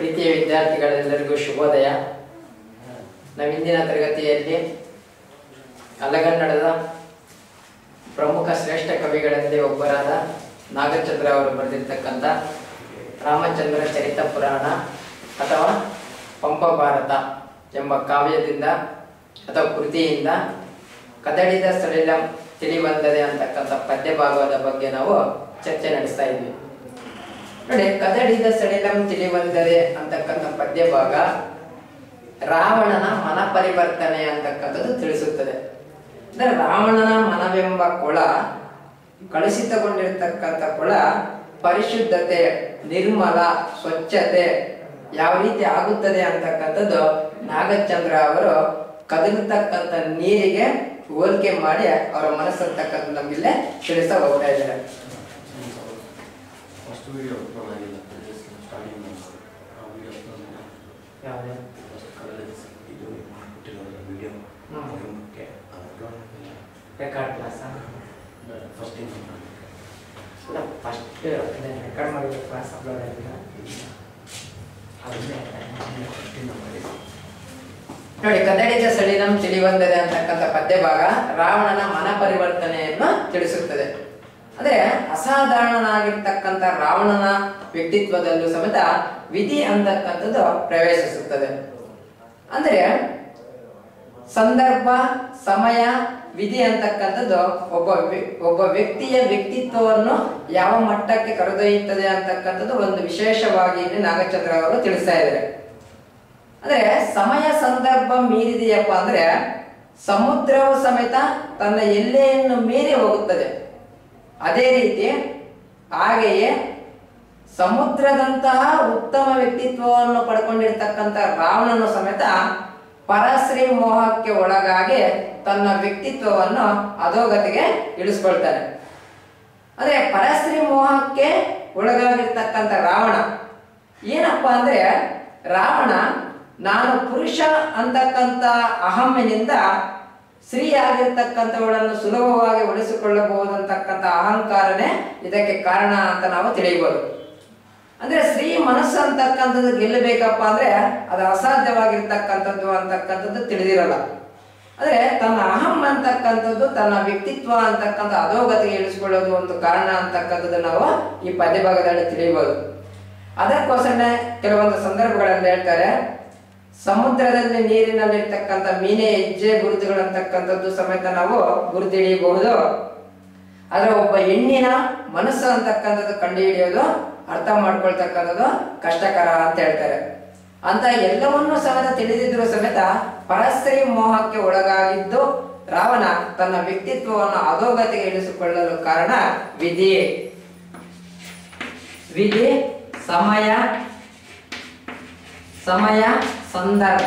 ಪ್ರೀತಿಯ ವಿದ್ಯಾರ್ಥಿಗಳೆಲ್ಲರಿಗೂ ಶುಭೋದಯ ನಾವು ಇಂದಿನ ತರಗತಿಯಲ್ಲಿ ಅಲಗನ್ನಡದ ಪ್ರಮುಖ ಶ್ರೇಷ್ಠ ಕವಿಗಳಲ್ಲಿ ಒಬ್ಬರಾದ ನಾಗಚಂದ್ರ ಅವರು ಬರೆದಿರ್ತಕ್ಕಂಥ ರಾಮಚಂದ್ರ ಚರಿತ ಪುರಾಣ ಅಥವಾ ಪಂಪ ಭಾರತ ಎಂಬ ಕಾವ್ಯದಿಂದ ಅಥವಾ ಕೃತಿಯಿಂದ ಕದಡಿದ ಸಳಿಲ ತಿಳಿಬಂದದೆ ಅಂತಕ್ಕಂಥ ಪದ್ಯ ಭಾಗದ ಬಗ್ಗೆ ನಾವು ಚರ್ಚೆ ನಡೆಸ್ತಾ ಇದ್ವಿ ನೋಡಿ ಕದಡಿದ ಸಡಿಲಂ ತಿಳಿಬಂದರೆ ಅಂತಕ್ಕಂಥ ಪದ್ಯ ಭಾಗ ರಾವಣನ ಮನ ಪರಿವರ್ತನೆ ಅಂತಕ್ಕಂಥದ್ದು ತಿಳಿಸುತ್ತದೆ ಅಂದ್ರೆ ರಾವಣನ ಮನವೆಂಬ ಕೊಳ ಕಲುಷಿತಗೊಂಡಿರ್ತಕ್ಕಂಥ ಕೊಳ ಪರಿಶುದ್ಧತೆ ನಿರ್ಮಲ ಸ್ವಚ್ಛತೆ ಯಾವ ರೀತಿ ಆಗುತ್ತದೆ ಅಂತಕ್ಕಂಥದ್ದು ನಾಗಚಂದ್ರ ಅವರು ಕದಲತಕ್ಕಂಥ ನೀರಿಗೆ ಹೋಲಿಕೆ ಮಾಡಿ ಅವರ ಮನಸ್ಸಂತಕ್ಕಂಥ ನಮ್ಗಿಲ್ಲೇ ತಿಳಿಸ್ತಾ ಹೋಗ್ತಾ ಇದ್ದಾರೆ ಫಸ್ಟ್ ವಿಡಿಯೋ ಅಪ್ಲೋಡ್ ಆಗಿಲ್ಲ ಸ್ಟಾರ್ಟಿಂಗ್ ಆ ವಿಡಿಯೋ ಅಪ್ಲೋಡ್ ಯಾವ್ದು? ಫಸ್ಟ್ ಕಲರ್ ಇದು ಮಾಡಿಬಿಟ್ಟಿರೋದು ವಿಡಿಯೋ ಹ್ಮ್. ಅದಕ್ಕೆ ಅಪ್ಲೋಡ್ ಆಗಿಲ್ಲ record class first time first record ಮಾಡಿದ ಕ್ಲಾಸ್ ಅಪ್ಲೋಡ್ ಆಗಿಲ್ಲ ನೋಡಿ ಕದಡಿದ ಸಳಿನಂ ತಿಳಿಬಂದದೆ ಅಂತಕ್ಕಂಥ ಪದ್ಯ ಭಾಗ ರಾವಣನ ಮನ ಪರಿವರ್ತನೆಯನ್ನು ತಿಳಿಸುತ್ತದೆ ಅಂದ್ರೆ ಅಸಾಧಾರಣನಾಗಿರ್ತಕ್ಕಂಥ ರಾವಣನ ವ್ಯಕ್ತಿತ್ವದಲ್ಲೂ ಸಮೇತ ವಿಧಿ ಅಂತಕ್ಕಂಥದ್ದು ಪ್ರವೇಶಿಸುತ್ತದೆ ಅಂದ್ರೆ ಸಂದರ್ಭ ಸಮಯ ವಿಧಿ ಅಂತಕ್ಕಂಥದ್ದು ಒಬ್ಬ ವ್ಯ- ಒಬ್ಬ ವ್ಯಕ್ತಿಯ ವ್ಯಕ್ತಿತ್ವವನ್ನು ಯಾವ ಮಟ್ಟಕ್ಕೆ ಕರೆದೊಯ್ಯುತ್ತದೆ ಅಂತಕ್ಕಂಥದ್ದು ಒಂದು ವಿಶೇಷವಾಗಿ ಇಲ್ಲಿ ನಾಗಚಂದ್ರ ಅವರು ತಿಳಿಸ್ತಾ ಇದ್ದಾರೆ ಅಂದ್ರೆ ಸಮಯ ಸಂದರ್ಭ ಮೀರಿದೆಯಪ್ಪ ಅಂದ್ರೆ ಸಮುದ್ರವು ಸಮೇತ ತನ್ನ ಎಲ್ಲೆಯನ್ನು ಮೀರಿ ಹೋಗುತ್ತದೆ ಅದೇ ರೀತಿ ಹಾಗೆಯೇ ಸಮುದ್ರದಂತಹ ಉತ್ತಮ ವ್ಯಕ್ತಿತ್ವವನ್ನು ಪಡ್ಕೊಂಡಿರ್ತಕ್ಕಂಥ ರಾವಣನು ಸಮೇತ ಪರಶ್ರೀ ಮೋಹಕ್ಕೆ ಒಳಗಾಗಿ ತನ್ನ ವ್ಯಕ್ತಿತ್ವವನ್ನು ಅಧೋಗತಿಗೆ ಇಳಿಸ್ಕೊಳ್ತಾನೆ ಅಂದ್ರೆ ಪರಶ್ರೀ ಮೋಹಕ್ಕೆ ಒಳಗಾಗಿರ್ತಕ್ಕಂಥ ರಾವಣ ಏನಪ್ಪಾ ಅಂದ್ರೆ ರಾವಣ ನಾನು ಪುರುಷ ಅಂತಕ್ಕಂಥ ಅಹಮ್ಮಿನಿಂದ ಸ್ತ್ರೀ ಆಗಿರ್ತಕ್ಕಂಥವಳನ್ನು ಸುಲಭವಾಗಿ ಉಳಿಸಿಕೊಳ್ಳಬಹುದಂತಕ್ಕಂಥ ಅಹಂಕಾರನೇ ಇದಕ್ಕೆ ಕಾರಣ ಅಂತ ನಾವು ತಿಳಿಯಬಹುದು ಅಂದ್ರೆ ಸ್ತ್ರೀ ಮನಸ್ಸು ಅಂತಕ್ಕಂಥದ್ದು ಗೆಲ್ಲಬೇಕಪ್ಪ ಅಂದ್ರೆ ಅದು ಅಸಾಧ್ಯವಾಗಿರ್ತಕ್ಕಂಥದ್ದು ಅಂತಕ್ಕಂಥದ್ದು ತಿಳಿದಿರಲ್ಲ ಅಂದ್ರೆ ತನ್ನ ಅಹಂ ಅಂತಕ್ಕಂಥದ್ದು ತನ್ನ ವ್ಯಕ್ತಿತ್ವ ಅಂತಕ್ಕಂಥ ಅಧೋಗತಿಗೆ ಇಳಿಸ್ಕೊಳ್ಳೋದು ಒಂದು ಕಾರಣ ಅಂತಕ್ಕಂಥದ್ದು ನಾವು ಈ ಪದ್ಯ ಭಾಗದಲ್ಲಿ ತಿಳಿಯಬಹುದು ಅದಕ್ಕೋಸ್ಕರ ಕೆಲವೊಂದು ಸಂದರ್ಭಗಳಲ್ಲಿ ಹೇಳ್ತಾರೆ ಸಮುದ್ರದಲ್ಲಿ ನೀರಿನಲ್ಲಿರ್ತಕ್ಕಂಥ ಮೀನೆ ಹೆಜ್ಜೆ ಗುರುತುಗಳು ಅಂತಕ್ಕಂಥದ್ದು ಸಮೇತ ನಾವು ಗುರುತಿಡಿಯಬಹುದು ಆದ್ರೆ ಒಬ್ಬ ಹೆಣ್ಣಿನ ಮನಸ್ಸು ಅಂತಕ್ಕಂಥದ್ದು ಕಂಡುಹಿಡಿಯೋದು ಅರ್ಥ ಮಾಡ್ಕೊಳ್ತಕ್ಕಂಥದ್ದು ಕಷ್ಟಕರ ಅಂತ ಹೇಳ್ತಾರೆ ಅಂತ ಎಲ್ಲವನ್ನೂ ಸಮೇತ ತಿಳಿದಿದ್ರು ಸಮೇತ ಪರಸ್ತ್ರೀ ಮೋಹಕ್ಕೆ ಒಳಗಾಗಿದ್ದು ರಾವಣ ತನ್ನ ವ್ಯಕ್ತಿತ್ವವನ್ನು ಅಧೋಗತಿಗೆ ಇಳಿಸಿಕೊಳ್ಳಲು ಕಾರಣ ವಿಧಿ ವಿಧಿ ಸಮಯ ಸಮಯ ಸಂದರ್ಭ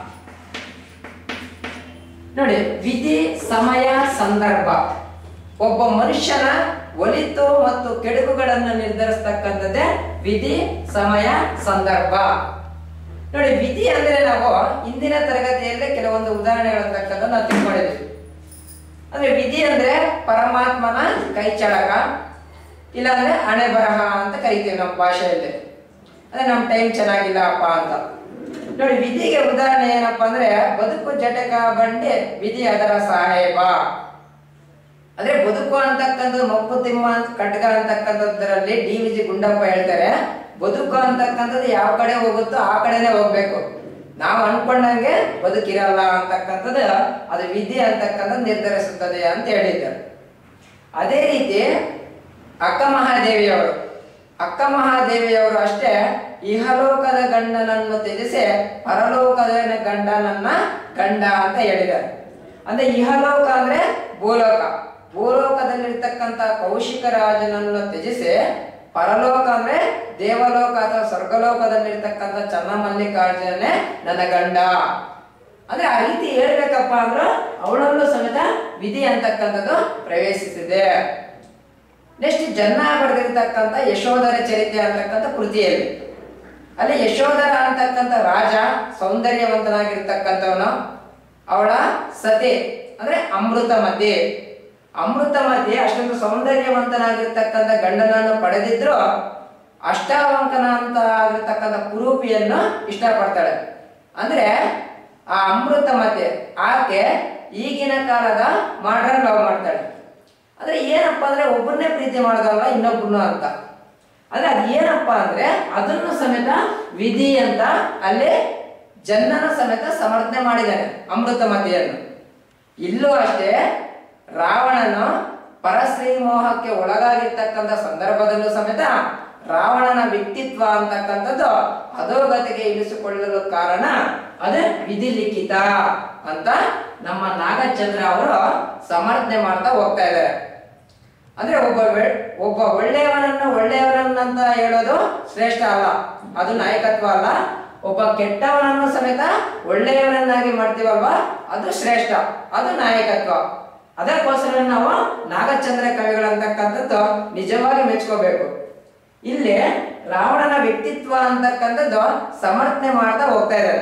ನೋಡಿ ವಿಧಿ ಸಮಯ ಸಂದರ್ಭ ಒಬ್ಬ ಮನುಷ್ಯನ ಒಲಿತು ಮತ್ತು ಕೆಡುಕುಗಳನ್ನು ನಿರ್ಧರಿಸ್ತಕ್ಕಂಥದ್ದೇ ವಿಧಿ ಸಮಯ ಸಂದರ್ಭ ನೋಡಿ ವಿಧಿ ಅಂದ್ರೆ ನಾವು ಇಂದಿನ ತರಗತಿಯಲ್ಲಿ ಕೆಲವೊಂದು ಉದಾಹರಣೆಗಳಂತಕ್ಕಂಥ ನಾವು ತಿಳ್ಕೊಂಡಿದ್ವಿ ಅಂದ್ರೆ ವಿಧಿ ಅಂದ್ರೆ ಪರಮಾತ್ಮನ ಕೈಚಳಕ ಇಲ್ಲಾಂದ್ರೆ ಹಣೆ ಬರಹ ಅಂತ ಕರಿತೀವಿ ನಮ್ಮ ಭಾಷೆಯಲ್ಲಿ ಅಂದ್ರೆ ನಮ್ಮ ಟೈಮ್ ಚೆನ್ನಾಗಿಲ್ಲ ಅಪ್ಪ ಅಂತ ನೋಡಿ ವಿಧಿಗೆ ಉದಾಹರಣೆ ಏನಪ್ಪಾ ಅಂದ್ರೆ ಬದುಕು ಜಟಕ ಬಂಡೆ ವಿಧಿ ಅದರ ಸಾಹೇಬ ಅಂದ್ರೆ ಬದುಕು ಅಂತಕ್ಕಂಥದ್ದು ಮಪ್ಪು ತಿಮ್ಮ ಅಂತ ಕಟ್ಗ ಅಂತಕ್ಕಂಥದ್ರಲ್ಲಿ ಡಿ ವಿ ಜಿ ಗುಂಡಪ್ಪ ಹೇಳ್ತಾರೆ ಬದುಕು ಅಂತಕ್ಕಂಥದ್ದು ಯಾವ ಕಡೆ ಹೋಗುತ್ತೋ ಆ ಕಡೆನೆ ಹೋಗ್ಬೇಕು ನಾವು ಅನ್ಕೊಂಡಂಗೆ ಬದುಕಿರಲ್ಲ ಅಂತಕ್ಕಂಥದ್ದು ಅದು ವಿಧಿ ಅಂತಕ್ಕಂಥದ್ದು ನಿರ್ಧರಿಸುತ್ತದೆ ಅಂತ ಹೇಳಿದ್ದಾರೆ ಅದೇ ರೀತಿ ಅಕ್ಕ ಮಹಾದೇವಿಯವರು ಅಕ್ಕ ಮಹಾದೇವಿಯವರು ಅಷ್ಟೇ ಇಹಲೋಕದ ಗಂಡನನ್ನು ತ್ಯಜಿಸಿ ಪರಲೋಕದ ಗಂಡನನ್ನ ಗಂಡ ಅಂತ ಹೇಳಿದ್ದಾರೆ ಅಂದ್ರೆ ಇಹಲೋಕ ಅಂದ್ರೆ ಭೂಲೋಕ ಭೂಲೋಕದಲ್ಲಿರ್ತಕ್ಕಂಥ ಕೌಶಿಕ ರಾಜನನ್ನು ತ್ಯಜಿಸಿ ಪರಲೋಕ ಅಂದ್ರೆ ದೇವಲೋಕ ಅಥವಾ ಸ್ವರ್ಗಲೋಕದಲ್ಲಿರ್ತಕ್ಕಂಥ ಚನ್ನಮಲ್ಲಿಕಾರ್ಜುನೇ ನನ್ನ ಗಂಡ ಅಂದ್ರೆ ಆ ರೀತಿ ಹೇಳ್ಬೇಕಪ್ಪ ಅಂದ್ರೆ ಅವಳನ್ನು ಸಮೇತ ವಿಧಿ ಅಂತಕ್ಕಂಥದ್ದು ಪ್ರವೇಶಿಸಿದೆ ನೆಕ್ಸ್ಟ್ ಜನ್ನ ಬರೆದಿರ್ತಕ್ಕಂಥ ಯಶೋಧರ ಚರಿತ್ರೆ ಅಂತಕ್ಕಂಥ ಕೃತಿಯಲ್ಲಿ ಅಲ್ಲಿ ಯಶೋಧರ ಅಂತಕ್ಕಂಥ ರಾಜ ಸೌಂದರ್ಯವಂತನಾಗಿರ್ತಕ್ಕಂಥವನು ಅವಳ ಸತಿ ಅಂದ್ರೆ ಅಮೃತ ಮಧ್ಯೆ ಅಮೃತ ಮಧ್ಯೆ ಅಷ್ಟೊಂದು ಸೌಂದರ್ಯವಂತನಾಗಿರ್ತಕ್ಕಂಥ ಗಂಡನನ್ನು ಪಡೆದಿದ್ರು ಅಷ್ಟಾವಂಕನ ಅಂತ ಆಗಿರ್ತಕ್ಕಂಥ ಕುರೂಪಿಯನ್ನು ಇಷ್ಟಪಡ್ತಾಳೆ ಅಂದ್ರೆ ಆ ಅಮೃತ ಮತೆ ಆಕೆ ಈಗಿನ ಕಾಲದ ಮಾಡರ್ನ್ ಲವ್ ಮಾಡ್ತಾಳೆ ಅಂದ್ರೆ ಏನಪ್ಪ ಅಂದ್ರೆ ಒಬ್ಬರನ್ನೇ ಪ್ರೀತಿ ಮಾಡೋದಲ್ಲ ಇನ್ನೊಬ್ಬರನ್ನು ಅಂತ ಅಂದ್ರೆ ಅದು ಏನಪ್ಪ ಅಂದ್ರೆ ಅದನ್ನು ಸಮೇತ ವಿಧಿ ಅಂತ ಅಲ್ಲಿ ಜನ್ನನ ಸಮೇತ ಸಮರ್ಥನೆ ಮಾಡಿದ್ದಾನೆ ಅಮೃತ ಮತೆಯನ್ನು ಇಲ್ಲೂ ಅಷ್ಟೇ ರಾವಣನು ಪರಶ್ರೀ ಮೋಹಕ್ಕೆ ಒಳಗಾಗಿರ್ತಕ್ಕಂಥ ಸಂದರ್ಭದಲ್ಲೂ ಸಮೇತ ರಾವಣನ ವ್ಯಕ್ತಿತ್ವ ಅಂತಕ್ಕಂಥದ್ದು ಅಧೋಗತಿಗೆ ಇಳಿಸಿಕೊಳ್ಳಲು ಕಾರಣ ಅದು ವಿಧಿ ಲಿಖಿತ ಅಂತ ನಮ್ಮ ನಾಗಚಂದ್ರ ಅವರು ಸಮರ್ಥನೆ ಮಾಡ್ತಾ ಹೋಗ್ತಾ ಇದ್ದಾರೆ ಅಂದ್ರೆ ಒಬ್ಬ ಒಳ್- ಒಬ್ಬ ಒಳ್ಳೆಯವನನ್ನು ಒಳ್ಳೆಯವನನ್ನಂತ ಹೇಳೋದು ಶ್ರೇಷ್ಠ ಅಲ್ಲ ಅದು ನಾಯಕತ್ವ ಅಲ್ಲ ಒಬ್ಬ ಕೆಟ್ಟವನನ್ನು ಸಮೇತ ಒಳ್ಳೆಯವನನ್ನಾಗಿ ಮಾಡ್ತೀವಲ್ವಾ ಅದು ಶ್ರೇಷ್ಠ ಅದು ನಾಯಕತ್ವ ಅದಕ್ಕೋಸ್ಕರ ನಾವು ನಾಗಚಂದ್ರ ಕವಿಗಳಂತಕ್ಕಂಥದ್ದು ನಿಜವಾಗಿ ಮೆಚ್ಕೋಬೇಕು ಇಲ್ಲಿ ರಾವಣನ ವ್ಯಕ್ತಿತ್ವ ಅಂತಕ್ಕಂಥದ್ದು ಸಮರ್ಥನೆ ಮಾಡ್ತಾ ಹೋಗ್ತಾ ಇದ್ದಾರೆ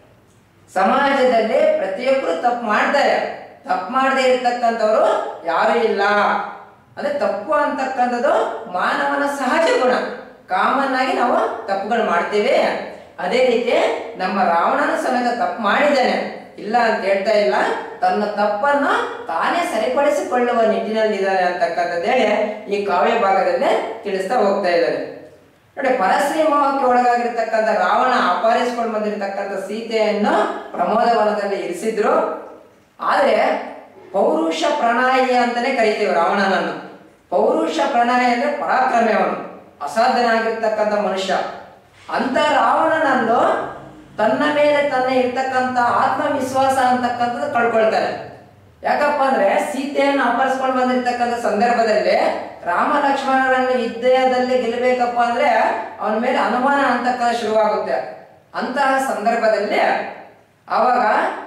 ಸಮಾಜದಲ್ಲಿ ಪ್ರತಿಯೊಬ್ಬರು ತಪ್ಪು ಮಾಡ್ತಾರೆ ತಪ್ಪು ಮಾಡದೇ ಇರತಕ್ಕಂಥವ್ರು ಯಾರು ಇಲ್ಲ ಅಂದ್ರೆ ತಪ್ಪು ಅಂತಕ್ಕಂಥದ್ದು ಮಾನವನ ಸಹಜ ಗುಣ ಕಾಮನ್ ಆಗಿ ನಾವು ತಪ್ಪುಗಳು ಮಾಡ್ತೀವಿ ಅದೇ ರೀತಿ ನಮ್ಮ ರಾವಣನ ಸಮೇತ ತಪ್ಪು ಮಾಡಿದ್ದಾನೆ ಇಲ್ಲ ಅಂತ ಹೇಳ್ತಾ ಇಲ್ಲ ತನ್ನ ತಪ್ಪನ್ನ ತಾನೇ ಸರಿಪಡಿಸಿಕೊಳ್ಳುವ ನಿಟ್ಟಿನಲ್ಲಿ ಇದ್ದಾನೆ ಅಂತಕ್ಕಂಥದ್ದು ಹೇಳಿ ಈ ಕಾವ್ಯ ಭಾಗದಲ್ಲಿ ತಿಳಿಸ್ತಾ ಹೋಗ್ತಾ ಇದ್ದಾರೆ ನೋಡಿ ಪರಶ್ರೀ ಮೋಹಕ್ಕೆ ಒಳಗಾಗಿರ್ತಕ್ಕಂಥ ರಾವಣ ಅಪಹರಿಸಿಕೊಂಡು ಬಂದಿರತಕ್ಕಂಥ ಸೀತೆಯನ್ನು ಪ್ರಮೋದವನದಲ್ಲಿ ಇರಿಸಿದ್ರು ಆದ್ರೆ ಪೌರುಷ ಪ್ರಣಾಯಿ ಅಂತಾನೆ ಕರಿತೀವಿ ರಾವಣನನ್ನು ಪೌರುಷ ಪ್ರಣಾಯಿ ಅಂದ್ರೆ ಪರಾಕ್ರಮಿ ಅವನು ಅಸಾಧ್ಯನಾಗಿರ್ತಕ್ಕಂಥ ಮನುಷ್ಯ ಅಂತ ರಾವಣನನ್ನು ತನ್ನ ಮೇಲೆ ತನ್ನ ಇರ್ತಕ್ಕಂಥ ಆತ್ಮವಿಶ್ವಾಸ ಅಂತಕ್ಕಂಥದ್ದು ಕಳ್ಕೊಳ್ತಾನೆ ಯಾಕಪ್ಪ ಅಂದ್ರೆ ಸೀತೆಯನ್ನು ಅಪಹರಿಸ್ಕೊಂಡು ಬಂದಿರ್ತಕ್ಕಂಥ ಸಂದರ್ಭದಲ್ಲಿ ರಾಮ ಲಕ್ಷ್ಮಣರನ್ನು ಯುದ್ಧದಲ್ಲಿ ಗೆಲ್ಲಬೇಕಪ್ಪ ಅಂದ್ರೆ ಅವನ ಮೇಲೆ ಅನುಮಾನ ಅಂತಕ್ಕಂಥ ಶುರುವಾಗುತ್ತೆ ಅಂತಹ ಸಂದರ್ಭದಲ್ಲಿ ಅವಾಗ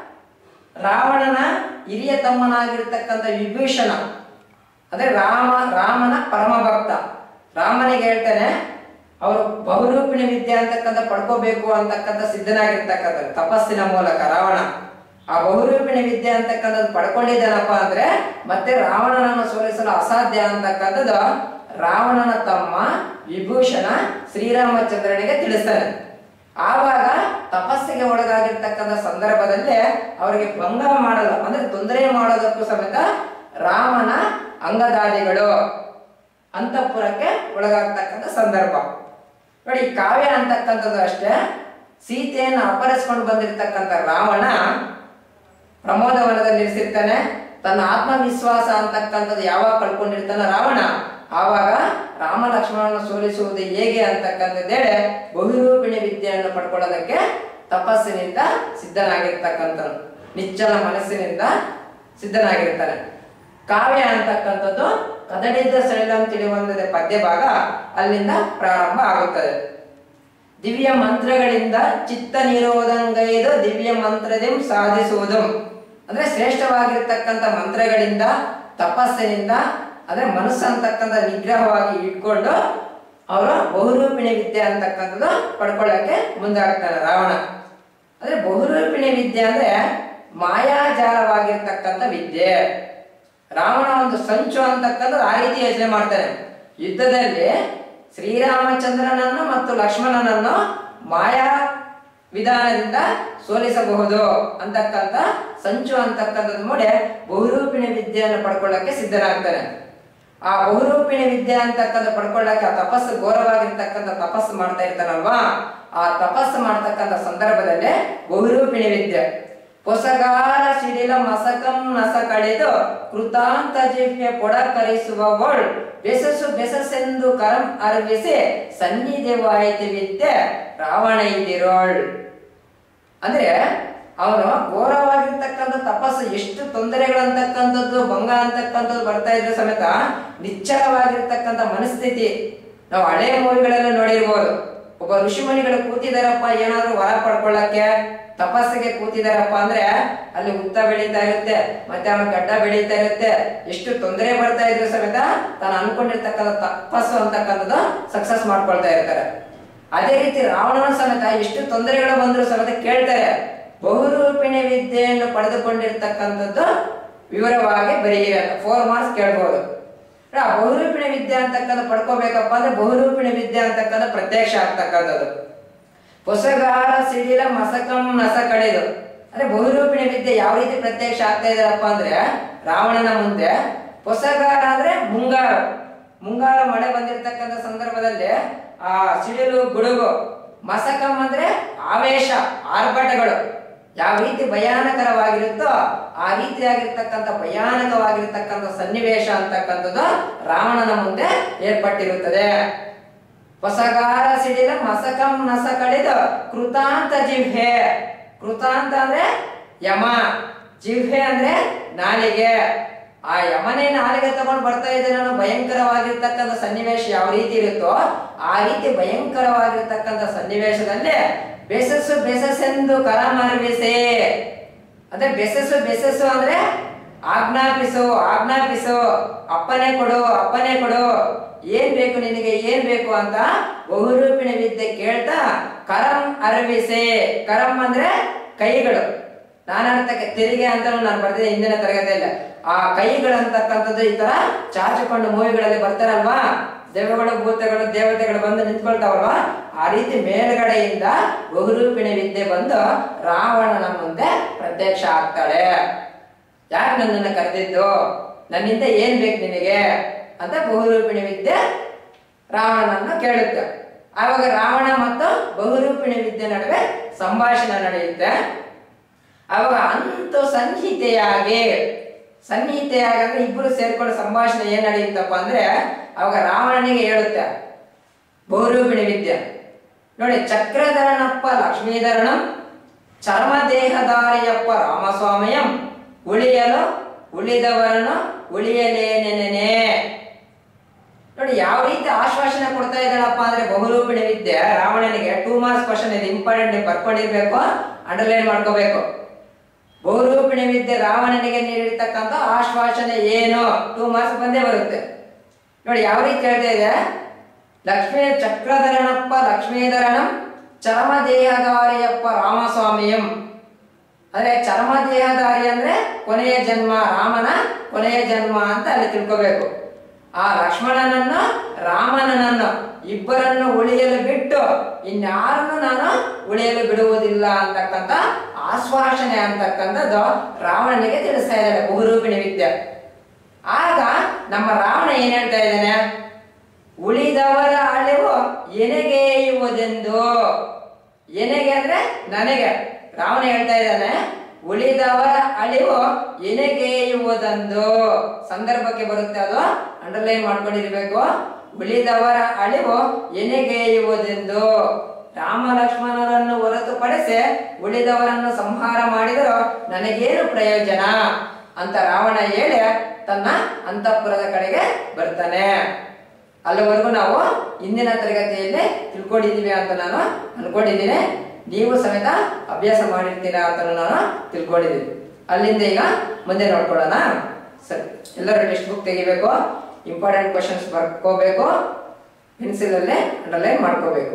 ರಾವಣನ ಹಿರಿಯ ತಮ್ಮನಾಗಿರ್ತಕ್ಕಂಥ ವಿಭೀಷಣ ಅಂದ್ರೆ ರಾಮ ರಾಮನ ಪರಮ ಭಕ್ತ ರಾಮನಿಗೆ ಹೇಳ್ತಾನೆ ಅವರು ಬಹುರೂಪಿಣಿ ವಿದ್ಯೆ ಅಂತಕ್ಕಂಥ ಪಡ್ಕೋಬೇಕು ಅಂತಕ್ಕಂಥ ಸಿದ್ಧನಾಗಿರ್ತಕ್ಕಂಥ ತಪಸ್ಸಿನ ಮೂಲಕ ರಾವಣ ಆ ಬಹುರೂಪಿಣಿ ವಿದ್ಯೆ ಅಂತಕ್ಕಂಥದ್ದು ಪಡ್ಕೊಂಡಿದ್ದಾನಪ್ಪ ಅಂದ್ರೆ ಮತ್ತೆ ರಾವಣನನ್ನು ಸೋಲಿಸಲು ಅಸಾಧ್ಯ ಅಂತಕ್ಕಂಥದ್ದು ರಾವಣನ ತಮ್ಮ ವಿಭೂಷಣ ಶ್ರೀರಾಮಚಂದ್ರನಿಗೆ ತಿಳಿಸ್ತಾನೆ ಆವಾಗ ತಪಸ್ಸಿಗೆ ಒಳಗಾಗಿರ್ತಕ್ಕಂಥ ಸಂದರ್ಭದಲ್ಲಿ ಅವರಿಗೆ ಭಂಗ ಮಾಡಲು ಅಂದ್ರೆ ತೊಂದರೆ ಮಾಡೋದಕ್ಕೂ ಸಮೇತ ರಾಮನ ಅಂಗದಾದಿಗಳು ಅಂತಃಪುರಕ್ಕೆ ಒಳಗಾಗ್ತಕ್ಕಂಥ ಸಂದರ್ಭ ನೋಡಿ ಈ ಕಾವ್ಯ ಅಂತಕ್ಕಂಥದ್ದು ಅಷ್ಟೇ ಸೀತೆಯನ್ನು ಅಪಹರಿಸ್ಕೊಂಡು ಬಂದಿರತಕ್ಕಂಥ ರಾವಣ ಪ್ರಮೋದವನದಲ್ಲಿ ಇರಿಸಿರ್ತಾನೆ ತನ್ನ ಆತ್ಮವಿಶ್ವಾಸ ಅಂತಕ್ಕಂಥದ್ದು ಯಾವಾಗ ಕಳ್ಕೊಂಡಿರ್ತಾನ ರಾವಣ ಆವಾಗ ರಾಮ ಲಕ್ಷ್ಮಣನ ಸೋಲಿಸುವುದು ಹೇಗೆ ಅಂತಕ್ಕಂಥದ್ದೇಳೆ ಬಹುರೂಪಿಣಿ ವಿದ್ಯೆಯನ್ನು ಪಡ್ಕೊಳ್ಳೋದಕ್ಕೆ ತಪಸ್ಸಿನಿಂದ ಸಿದ್ಧನಾಗಿರ್ತಕ್ಕಂಥನು ನಿಚ್ಚಲ ಮನಸ್ಸಿನಿಂದ ಸಿದ್ಧನಾಗಿರ್ತಾನೆ ಕಾವ್ಯ ಅಂತಕ್ಕಂಥದ್ದು ಕದಡಿದ್ದ ಶೈಲಂ ತಿಳಿವಂದದೆ ಪದ್ಯ ಭಾಗ ಅಲ್ಲಿಂದ ಪ್ರಾರಂಭ ಆಗುತ್ತದೆ ದಿವ್ಯ ಮಂತ್ರಗಳಿಂದ ಚಿತ್ತ ನಿರೋಧಂಗೈದು ದಿವ್ಯ ಮಂತ್ರದಿಂ ಸಾಧಿಸುವುದು ಅಂದ್ರೆ ಶ್ರೇಷ್ಠವಾಗಿರ್ತಕ್ಕಂಥ ಮಂತ್ರಗಳಿಂದ ತಪಸ್ಸಿನಿಂದ ಅಂದ್ರೆ ಮನಸ್ಸು ಅಂತಕ್ಕಂಥ ನಿಗ್ರಹವಾಗಿ ಇಟ್ಕೊಂಡು ಅವರ ಬಹುರೂಪಿಣಿ ವಿದ್ಯೆ ಅಂತಕ್ಕಂಥದ್ದು ಪಡ್ಕೊಳ್ಳಕ್ಕೆ ಮುಂದಾಗ್ತಾನೆ ರಾವಣ ಅಂದ್ರೆ ಬಹುರೂಪಿಣಿ ವಿದ್ಯೆ ಅಂದ್ರೆ ಮಾಯಾಜಾಲವಾಗಿರ್ತಕ್ಕಂಥ ವಿದ್ಯೆ ರಾವಣ ಒಂದು ಸಂಚು ಅಂತಕ್ಕಂಥದ್ದು ಆ ರೀತಿ ಯೋಚನೆ ಮಾಡ್ತಾನೆ ಯುದ್ಧದಲ್ಲಿ ಶ್ರೀರಾಮಚಂದ್ರನನ್ನು ಮತ್ತು ಲಕ್ಷ್ಮಣನನ್ನು ಮಾಯಾ ವಿಧಾನದಿಂದ ಸೋಲಿಸಬಹುದು ಅಂತಕ್ಕಂಥ ಸಂಚು ಅಂತಕ್ಕಂಥದ್ದು ನೋಡಿ ಬಹುರೂಪಿಣಿ ವಿದ್ಯೆಯನ್ನು ಪಡ್ಕೊಳ್ಳಕ್ಕೆ ಸಿದ್ಧನಾಗ್ತಾನೆ ಆ ಬಹುರೂಪಿಣಿ ವಿದ್ಯೆ ಅಂತಕ್ಕಂಥ ಪಡ್ಕೊಳ್ಳಕ್ಕೆ ಆ ತಪಸ್ಸು ಘೋರವಾಗಿರ್ತಕ್ಕಂಥ ತಪಸ್ಸು ಮಾಡ್ತಾ ಇರ್ತಾನಲ್ವಾ ಆ ತಪಸ್ಸು ಮಾಡ್ತಕ್ಕಂಥ ಸಂದರ್ಭದಲ್ಲಿ ಬಹುರೂಪಿಣಿ ವಿದ್ಯೆ ಹೊಸಗಾಲ ಸಿಡಿಲ ಮಸಕಂ ನಸ ಕಳೆದು ಕೃತಾಂತ ಜಿಹ್ವೆ ಪೊಡ ಕರಿಸುವವಳ್ ಬೆಸಸು ಬೆಸಸೆಂದು ಕರಂ ಅರ್ವಿಸಿ ಸನ್ನಿಧಿವಾಯಿತು ವಿದ್ಯೆ ರಾವಣ ಇದ್ದಿರೋಳ್ ಅಂದ್ರೆ ಅವನು ಘೋರವಾಗಿರ್ತಕ್ಕಂಥ ತಪಸ್ಸು ಎಷ್ಟು ತೊಂದರೆಗಳಂತಕ್ಕಂಥದ್ದು ಭಂಗ ಅಂತಕ್ಕಂಥದ್ದು ಬರ್ತಾ ಇದ್ರೆ ಸಮೇತ ನಿಚ್ಚಳವಾಗಿರ್ತಕ್ಕಂಥ ಮನಸ್ಥಿತಿ ನಾವು ಹಳೆ ಮೂವಿಗಳೆಲ್ಲ ನೋಡಿರ್ಬೋದು ಒಬ್ಬ ಋಷಿಮುನಿಗಳು ಕೂತಿದಾರಪ್ಪ ಏನಾದ್ರು ವರ ಪಡ್ಕೊಳ್ಳಕ್ಕೆ ತಪಸ್ಸಿಗೆ ಕೂತಿದಾರಪ್ಪ ಅಂದ್ರೆ ಅಲ್ಲಿ ಉತ್ತ ಬೆಳೀತಾ ಇರುತ್ತೆ ಮತ್ತೆ ಅವನ ಗಡ್ಡ ಬೆಳೀತಾ ಇರುತ್ತೆ ಎಷ್ಟು ತೊಂದರೆ ಬರ್ತಾ ಇದ್ರು ಸಮೇತ ತಾನು ಅನ್ಕೊಂಡಿರ್ತಕ್ಕಂಥ ತಪಸ್ಸು ಅಂತಕ್ಕಂಥದ್ದು ಸಕ್ಸಸ್ ಮಾಡ್ಕೊಳ್ತಾ ಇರ್ತಾರೆ ಅದೇ ರೀತಿ ರಾವಣನ ಸಮೇತ ಎಷ್ಟು ತೊಂದರೆಗಳು ಬಂದ್ರು ಸಮೇತ ಕೇಳ್ತಾರೆ ಬಹುರೂಪಿಣಿ ವಿದ್ಯೆಯನ್ನು ಪಡೆದುಕೊಂಡಿರ್ತಕ್ಕಂಥದ್ದು ವಿವರವಾಗಿ ಬರೀರಿ ಅಂತ ಫೋರ್ ಮಾರ್ಕ್ಸ್ ಕೇಳ್ಬೋದು ಆ ಬಹುರೂಪಿಣಿ ವಿದ್ಯೆ ಅಂತಕ್ಕಂಥ ಪಡ್ಕೋಬೇಕಪ್ಪ ಅಂದ್ರೆ ಬಹುರೂಪಿಣಿ ವಿದ್ಯೆ ಅಂತಕ್ಕಂಥ ಪ್ರತ್ಯಕ್ಷ ಆಗ್ತಕ್ಕಂಥದ್ದು ಹೊಸಗಾರ ಸಿಡಿಲ ಮಸಕಂ ನಸ ಕಡೆದು ಅಂದ್ರೆ ಬಹುರೂಪಿಣಿ ವಿದ್ಯೆ ಯಾವ ರೀತಿ ಪ್ರತ್ಯಕ್ಷ ಆಗ್ತಾ ಇದಾರಪ್ಪ ಅಂದ್ರೆ ರಾವಣನ ಮುಂದೆ ಹೊಸಗಾರ ಅಂದ್ರೆ ಮುಂಗಾರ ಮುಂಗಾರ ಮಳೆ ಬಂದಿರತಕ್ಕಂಥ ಸಂದರ್ಭದಲ್ಲಿ ಆ ಸಿಡಿಲು ಗುಡುಗು ಮಸಕಂ ಅಂದ್ರೆ ಆವೇಶ ಆರ್ಭಟಗಳು ಯಾವ ರೀತಿ ಭಯಾನಕರವಾಗಿರುತ್ತೋ ಆ ರೀತಿಯಾಗಿರ್ತಕ್ಕಂಥ ಭಯಾನಕವಾಗಿರ್ತಕ್ಕಂಥ ಸನ್ನಿವೇಶ ಅಂತಕ್ಕಂಥದ್ದು ರಾವಣನ ಮುಂದೆ ಏರ್ಪಟ್ಟಿರುತ್ತದೆ ಹೊಸಗಾರ ಸಿಡಿಲ ಮಸಕಂ ನಸ ಕಡಿದ ಕೃತಾಂತ ಜಿಹ್ವೆ ಕೃತಾಂತ ಅಂದ್ರೆ ಯಮ ಜಿಹ್ವೆ ಅಂದ್ರೆ ನಾಲಿಗೆ ಆ ಯಮನೇ ನಾಲಿಗೆ ತಗೊಂಡು ಬರ್ತಾ ಇದ್ದಾನೆ ಅನ್ನೋ ಭಯಂಕರವಾಗಿರ್ತಕ್ಕಂಥ ಸನ್ನಿವೇಶ ಯಾವ ರೀತಿ ಇರುತ್ತೋ ಆ ರೀತಿ ಭಯಂಕರವಾಗಿರ್ತಕ್ಕಂಥ ಸನ್ನಿವೇಶದಲ್ಲಿ ಬೆಸಸು ಬೆಸಸೆಂದು ಕರಮರ್ವಿಸೆ ಅಂದ್ರೆ ಬೆಸಸು ಬೆಸಸು ಅಂದ್ರೆ ಆಜ್ಞಾಪಿಸು ಆಜ್ಞಾಪಿಸು ಅಪ್ಪನೇ ಕೊಡು ಅಪ್ಪನೇ ಕೊಡು ಏನ್ ಬೇಕು ನಿನಗೆ ಏನ್ ಬೇಕು ಅಂತ ಬಹುರೂಪಿಣಿ ವಿದ್ಯೆ ಕೇಳ್ತಾ ಕರಂ ಅರವಿಸೆ ಕರಂ ಅಂದ್ರೆ ಕೈಗಳು ನಾನಾರ್ಥಕ್ಕೆ ತೆರಿಗೆ ಅಂತ ನಾನು ಬರ್ತಿದ್ದೆ ಹಿಂದಿನ ತರಗತಿಯಲ್ಲಿ ಆ ಕೈಗಳಂತಕ್ಕಂಥದ್ದು ಈ ತರ ಚಾಚಿಕೊಂಡು ಮೂವಿಗಳಲ್ಲಿ ಬರ್ತಾರಲ್ವಾ ದೇವಗಳು ಭೂತಗಳು ದೇವತೆಗಳು ಬಂದು ನಿಂತ್ಕೊಳ್ತಾವಲ್ವಾ ಆ ರೀತಿ ಮೇಲ್ಗಡೆಯಿಂದ ಬಹುರೂಪಿಣಿ ವಿದ್ಯೆ ಬಂದು ರಾವಣನ ಮುಂದೆ ಪ್ರತ್ಯಕ್ಷ ಆಗ್ತಾಳೆ ಯಾಕೆ ನನ್ನನ್ನು ಕರೆದಿದ್ದು ನನ್ನಿಂದ ಏನ್ ಬೇಕು ನಿನಗೆ ಅಂತ ಬಹುರೂಪಿಣಿ ವಿದ್ಯೆ ರಾವಣನನ್ನು ಕೇಳುತ್ತೆ ಆವಾಗ ರಾವಣ ಮತ್ತು ಬಹುರೂಪಿಣಿ ವಿದ್ಯೆ ನಡುವೆ ಸಂಭಾಷಣೆ ನಡೆಯುತ್ತೆ ಅವಾಗ ಅಂತೂ ಸಂಹಿತೆಯಾಗಿ ಸಂಹಿತೆಯಾಗಿ ಅಂದ್ರೆ ಇಬ್ಬರು ಸೇರ್ಕೊಂಡು ಸಂಭಾಷಣೆ ಏನ್ ನಡೆಯುತ್ತಪ್ಪ ಅಂದ್ರೆ ಅವಾಗ ರಾವಣನಿಗೆ ಹೇಳುತ್ತೆ ಬಹುರೂಪಿಣಿ ವಿದ್ಯೆ ನೋಡಿ ಚಕ್ರಧರನಪ್ಪ ಲಕ್ಷ್ಮೀಧರಣಂ ಚರ್ಮದೇಹಧಾರಿಯಪ್ಪ ರಾಮಸ್ವಾಮಿಯಂ ಉಳಿಯಲು ಉಳಿದವರನ್ನು ಉಳಿಯಲೇನೆನೆ ನೋಡಿ ಯಾವ ರೀತಿ ಆಶ್ವಾಸನೆ ಕೊಡ್ತಾ ಇದ್ದಾಳಪ್ಪ ಅಂದ್ರೆ ಬಹುರೂಪಿಣಿ ವಿದ್ಯೆ ರಾವಣನಿಗೆ ಟೂ ಮಾರ್ಕ್ಸ್ ಕ್ವಶನ್ ಇದೆ ಇಂಪಾರ್ಟೆಂಟ್ ನೀವು ಬರ್ಕೊಂಡಿರ್ಬೇಕು ಅಂಡರ್ಲೈನ್ ಮಾಡ್ಕೋಬೇಕು ಬಹುರೂಪಿಣಿ ವಿದ್ಯೆ ರಾವಣನಿಗೆ ನೀಡಿರ್ತಕ್ಕಂಥ ಆಶ್ವಾಸನೆ ಏನು ಟೂ ಮಾರ್ಕ್ಸ್ ಬಂದೇ ಬರುತ್ತೆ ನೋಡಿ ಯಾವ ರೀತಿ ಹೇಳ್ತಾ ಇದೆ ಲಕ್ಷ್ಮೀ ಚಕ್ರಧರನಪ್ಪ ಲಕ್ಷ್ಮೀಧರನಂ ಚರ್ಮದೇಹಧಾರಿಯಪ್ಪ ರಾಮಸ್ವಾಮಿಯಂ ಅಂದ್ರೆ ಚರ್ಮ ದೇಹಧಾರಿ ಅಂದ್ರೆ ಕೊನೆಯ ಜನ್ಮ ರಾಮನ ಕೊನೆಯ ಜನ್ಮ ಅಂತ ಅಲ್ಲಿ ತಿಳ್ಕೋಬೇಕು ಆ ಲಕ್ಷ್ಮಣನನ್ನು ರಾಮನನ್ನು ಇಬ್ಬರನ್ನು ಉಳಿಯಲು ಬಿಟ್ಟು ಇನ್ಯಾರನ್ನು ನಾನು ಉಳಿಯಲು ಬಿಡುವುದಿಲ್ಲ ಅಂತಕ್ಕಂಥ ಆಶ್ವಾಸನೆ ಅಂತಕ್ಕಂಥದ್ದು ರಾವಣನಿಗೆ ತಿಳಿಸ್ತಾ ಇದ್ದಾಳೆ ಬಹುರೂಪಿಣಿ ವಿದ್ಯೆ ಆಗ ನಮ್ಮ ರಾವಣ ಏನ್ ಹೇಳ್ತಾ ಇದ್ದಾನೆ ಉಳಿದವರ ಅಳಿವು ಎನೆಗೆಯುವುದೆಂದು ಎನೆಗೆ ಅಂದ್ರೆ ನನಗೆ ರಾವಣ ಹೇಳ್ತಾ ಇದ್ದಾನೆ ಉಳಿದವರ ಅಳಿವು ಎನೆಗೆಯುವುದೆಂದು ಸಂದರ್ಭಕ್ಕೆ ಬರುತ್ತೆ ಅದು ಅಂಡರ್ಲೈನ್ ಮಾಡ್ಕೊಂಡಿರ್ಬೇಕು ಉಳಿದವರ ಅಳಿವು ಎನೆಗೆಯುವುದೆಂದು ರಾಮ ಲಕ್ಷ್ಮಣರನ್ನು ಹೊರತುಪಡಿಸಿ ಉಳಿದವರನ್ನು ಸಂಹಾರ ಮಾಡಿದರೂ ನನಗೇನು ಪ್ರಯೋಜನ ಅಂತ ರಾವಣ ಹೇಳಿ ತನ್ನ ಅಂತಃಪುರದ ಕಡೆಗೆ ಬರ್ತಾನೆ ಅಲ್ಲಿವರೆಗೂ ನಾವು ಇಂದಿನ ತರಗತಿಯಲ್ಲಿ ತಿಳ್ಕೊಂಡಿದ್ದೀವಿ ಅಂತ ನಾನು ಅನ್ಕೊಂಡಿದ್ದೀನಿ ನೀವು ಸಮೇತ ಅಭ್ಯಾಸ ಮಾಡಿರ್ತೀರಾ ಅಂತ ನಾನು ತಿಳ್ಕೊಂಡಿದ್ದೀನಿ ಅಲ್ಲಿಂದ ಈಗ ಮುಂದೆ ನೋಡ್ಕೊಳ್ಳೋಣ ಸರಿ ಎಲ್ಲರೂ ಟೆಕ್ಸ್ಟ್ ಬುಕ್ ತೆಗಿಬೇಕು ಇಂಪಾರ್ಟೆಂಟ್ ಕ್ವಶನ್ಸ್ ಬರ್ಕೋಬೇಕು ಪೆನ್ಸಿಲಲ್ಲೇ ಅಂಡರ್ಲೈನ್ ಮಾಡ್ಕೋಬೇಕು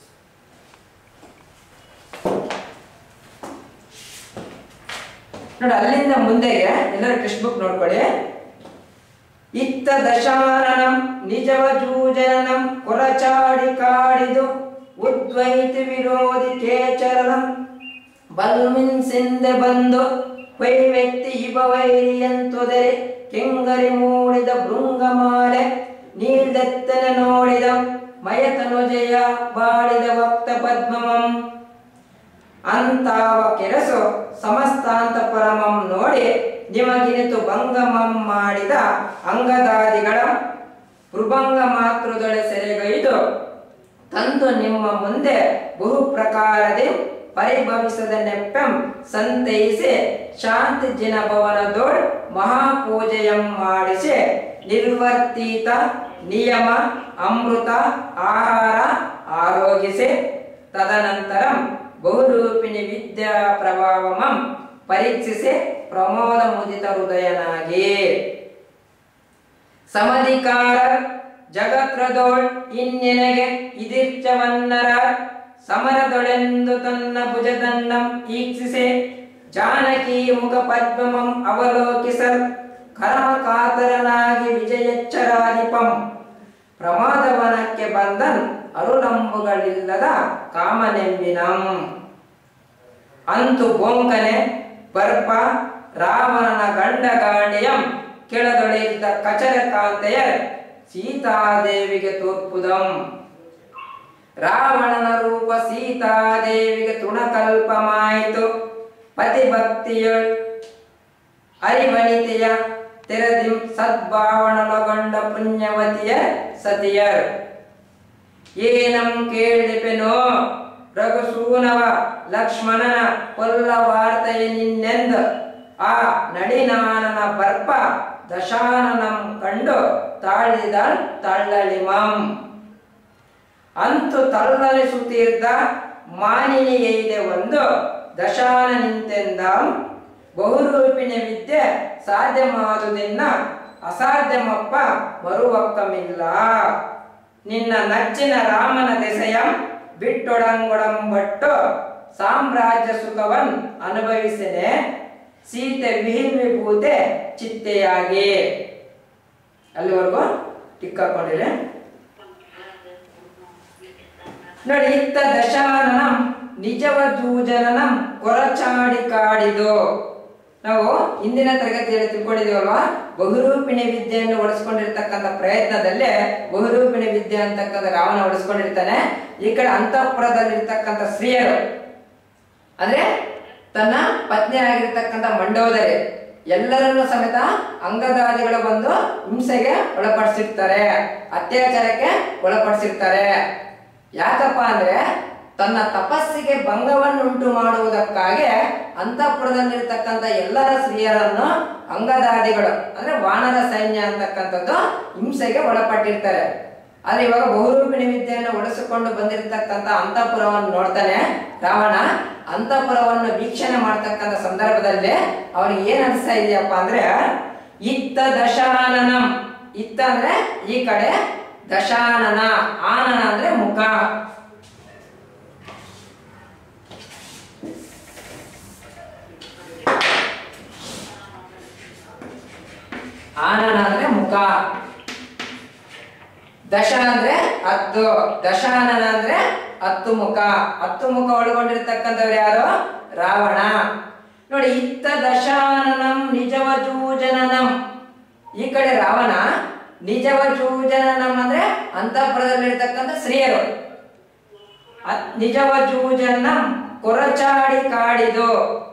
ನೋಡಿ ಅಲ್ಲಿಂದ ಮುಂದೆಗೆ ಎಲ್ಲರೂ ಟೆಕ್ಸ್ಟ್ ಬುಕ್ ನೋಡ್ಕೊಳ್ಳಿ ಇತ್ತ ದಶಾನನಂ ನಿಜವ ಜೂಜನಂ ಕೊರಚಾಡಿ ಕಾಡಿದು ಉದ್ವೈತಿ ವಿರೋಧಿ ಕೇಚರನಂ ಬಲ್ಮಿನ್ಸಿಂದೆ ಬಂದು ವೈ ವ್ಯಕ್ತಿ ಇವ ವೈರಿಯಂತೊದರೆ ಕೆಂಗರಿ ಮೂಡಿದ ಭೃಂಗಮಾಲೆ ನೀಲ್ದೆತ್ತನೆ ನೋಡಿದ ಮಯತನುಜಯ ಬಾಳಿದ ವಕ್ತ ಪದ್ಮಮಂ ಅಂತಾವ ಕೆರಸು ಸಮಸ್ತಾಂತ ಪರಮಂ ನೋಡಿ ನಿಮಗಿನಿತು ಭಂಗಮಂ ಮಾಡಿದ ಅಂಗದಾದಿಗಳ ಪೃಭಂಗ ಮಾತೃದೊಳೆ ಸೆರೆಗೈದು ತಂದು ನಿಮ್ಮ ಮುಂದೆ ಬಹು ಪ್ರಕಾರದೆ ಪರಿಭವಿಸದ ನೆಪ್ಪೆಂ ಸಂತೈಸಿ ಶಾಂತಿ ಜಿನ ಭವನದೋಳ್ ಮಹಾಪೂಜೆಯಂ ಮಾಡಿಸಿ ನಿರ್ವರ್ತಿತ ನಿಯಮ ಅಮೃತ ಆಹಾರ ಆರೋಗಿಸಿ ತದನಂತರಂ ಬಹುರೂಪಿಣಿ ವಿದ್ಯಾ ಪ್ರಭಾವಮಂ ಪರೀಕ್ಷಿಸಿ ಪ್ರಮೋದ ಮುದಿತ ಹೃದಯನಾಗಿ ಸಮಧಿಕಾರ ಜಗತ್ರದೋಳ್ ಇನ್ನೆನಗೆ ಇದಿರ್ಚವನ್ನರ ಸಮರದೊಳೆಂದು ತನ್ನ ಭುಜದಂಡಂ ಈಕ್ಷಿಸೆ ಜಾನಕಿ ಮುಖ ಪದ್ಮಮಂ ಅವಲೋಕಿಸಲ್ ಕರ್ಮ ಕಾತರನಾಗಿ ವಿಜಯಚ್ಚರಾಧಿಪಂ ಪ್ರಮಾದವನಕ್ಕೆ ಬಂದನ್ ಅರುಳಂಬುಗಳಿಲ್ಲದ ಕಾಮನೆಂಬಿನಂ ಅಂತು ಬೋಂಕನೆ ಬರ್ಪ ರಾವಣನ ಗಂಡ ಗಾಂಡಿಯಂ ಕೆಳದೊಳೆಯಿದ್ದ ಕಚರ ಕಾಂತೆಯ ಸೀತಾದೇವಿಗೆ ತೋರ್ಪುದಂ ರಾವಣನ ರೂಪ ಸೀತಾದೇವಿಗೆ ತೃಣಕಲ್ಪಮಾಯಿತು ಪತಿಭಕ್ತಿಯೊಳ್ ಅರಿವನಿತೆಯ ತೆರೆದಿಂ ಸದ್ಭಾವನಲೊಗೊಂಡ ಪುಣ್ಯವತಿಯ ಸತಿಯರ್ ಏನಂ ಕೇಳಿಪೆನೋ ರಘುಸೂನವ ಲಕ್ಷ್ಮಣನ ಕೊಲ್ಲ ವಾರ್ತೆಯ ನಿನ್ನೆಂದ ಆ ನಡಿನಾನನ ಬರ್ಪ ದಶಾನನಂ ಕಂಡು ತಾಳಿದ ತಳ್ಳಳಿಮಂ ಅಂತೂ ತಲ್ಲರಿಸುತ್ತಿದ್ದ ಮಾನಿನಿಯೈದೆ ಒಂದು ದಶಾನ ನಿಂತೆಂದ ಬಹುರೂಪಿಣಿ ವಿದ್ಯೆ ಸಾಧ್ಯ ಮಾಡುವುದಿನ್ನ ಅಸಾಧ್ಯವಪ್ಪ ಬರುವಕ್ಕಮಿಲ್ಲ ನಿನ್ನ ನಚ್ಚಿನ ರಾಮನ ದೆಸೆಯ ಬಿಟ್ಟೊಡಂಗೊಡಂಬಟ್ಟು ಸಾಮ್ರಾಜ್ಯ ಸುಖವನ್ ಅನುಭವಿಸನೆ ಸೀತೆ ವಿಹಿರ್ವಿಭೂತೆ ಚಿತ್ತೆಯಾಗಿ ಅಲ್ಲಿವರೆಗೂ ಟಿಕ್ ಹಾಕೊಂಡಿರಿ ನೋಡಿ ಇತ್ತ ದಶಾನನಂ ನಿಜವ ಜೂಜನನಂ ಕೊರಚಾಡಿ ಕಾಡಿದು ನಾವು ಇಂದಿನ ತರಗತಿಯಲ್ಲಿ ತಿಳ್ಕೊಂಡಿದೀವಲ್ವಾ ಬಹುರೂಪಿಣಿ ವಿದ್ಯೆಯನ್ನು ಒಡಿಸ್ಕೊಂಡಿರ್ತಕ್ಕಂಥ ಪ್ರಯತ್ನದಲ್ಲೇ ಬಹುರೂಪಿಣಿ ವಿದ್ಯೆ ಅಂತಕ್ಕಂಥ ರಾವಣ ಒಡಿಸ್ಕೊಂಡಿರ್ತಾನೆ ಈ ಕಡೆ ಅಂತಃಪುರದಲ್ಲಿರ್ತಕ್ಕಂಥ ಸ್ತ್ರೀಯರು ಅಂದ್ರೆ ತನ್ನ ಪತ್ನಿ ಆಗಿರ್ತಕ್ಕಂಥ ಮಂಡೋದರಿ ಎಲ್ಲರನ್ನೂ ಸಮೇತ ಅಂಗದಾದಿಗಳು ಬಂದು ಹಿಂಸೆಗೆ ಒಳಪಡಿಸಿರ್ತಾರೆ ಅತ್ಯಾಚಾರಕ್ಕೆ ಒಳಪಡಿಸಿರ್ತಾರೆ ಯಾಕಪ್ಪ ಅಂದ್ರೆ ತನ್ನ ತಪಸ್ಸಿಗೆ ಭಂಗವನ್ನುಂಟು ಮಾಡುವುದಕ್ಕಾಗಿ ಅಂತಃಪುರದಲ್ಲಿರ್ತಕ್ಕಂಥ ಎಲ್ಲರ ಸ್ತ್ರೀಯರನ್ನು ಅಂಗದಾದಿಗಳು ಅಂದ್ರೆ ವಾನರ ಸೈನ್ಯ ಅಂತಕ್ಕಂಥದ್ದು ಹಿಂಸೆಗೆ ಒಳಪಟ್ಟಿರ್ತಾರೆ ಆದ್ರೆ ಇವಾಗ ಬಹುರೂಪಿಣಿ ವಿದ್ಯೆಯನ್ನು ಒಡಿಸಿಕೊಂಡು ಬಂದಿರತಕ್ಕಂಥ ಅಂತಃಪುರವನ್ನು ನೋಡ್ತಾನೆ ರಾವಣ ಅಂತಃಪುರವನ್ನು ವೀಕ್ಷಣೆ ಮಾಡ್ತಕ್ಕಂಥ ಸಂದರ್ಭದಲ್ಲಿ ಅವನಿಗೆ ಏನ್ ಅನಿಸ್ತಾ ಇದೆಯಪ್ಪ ಅಂದ್ರೆ ಇತ್ತ ದಶಾನನಂ ಇತ್ತ ಅಂದ್ರೆ ಈ ಕಡೆ ದಶಾನನ ಆನನ ಅಂದ್ರೆ ಮುಖ ಆನನ ಅಂದ್ರೆ ಮುಖ ದಶ ಅಂದ್ರೆ ಹತ್ತು ದಶಾನನ ಅಂದ್ರೆ ಹತ್ತು ಮುಖ ಹತ್ತು ಮುಖ ಒಳಗೊಂಡಿರ್ತಕ್ಕಂಥವ್ರು ಯಾರು ರಾವಣ ನೋಡಿ ಇತ್ತ ದಶಾನನಂ ನಿಜವಚೂಜನನಂ ಈ ಕಡೆ ರಾವಣ ನಿಜವಚೂಜನನಂ ಅಂದ್ರೆ ಅಂತಃಪುರದಲ್ಲಿರ್ತಕ್ಕಂಥ ಸ್ತ್ರೀಯರು ಅ- ನಿಜವಚೂಜನಂ ಕೊರಚಾಡಿ ಕಾಡಿದು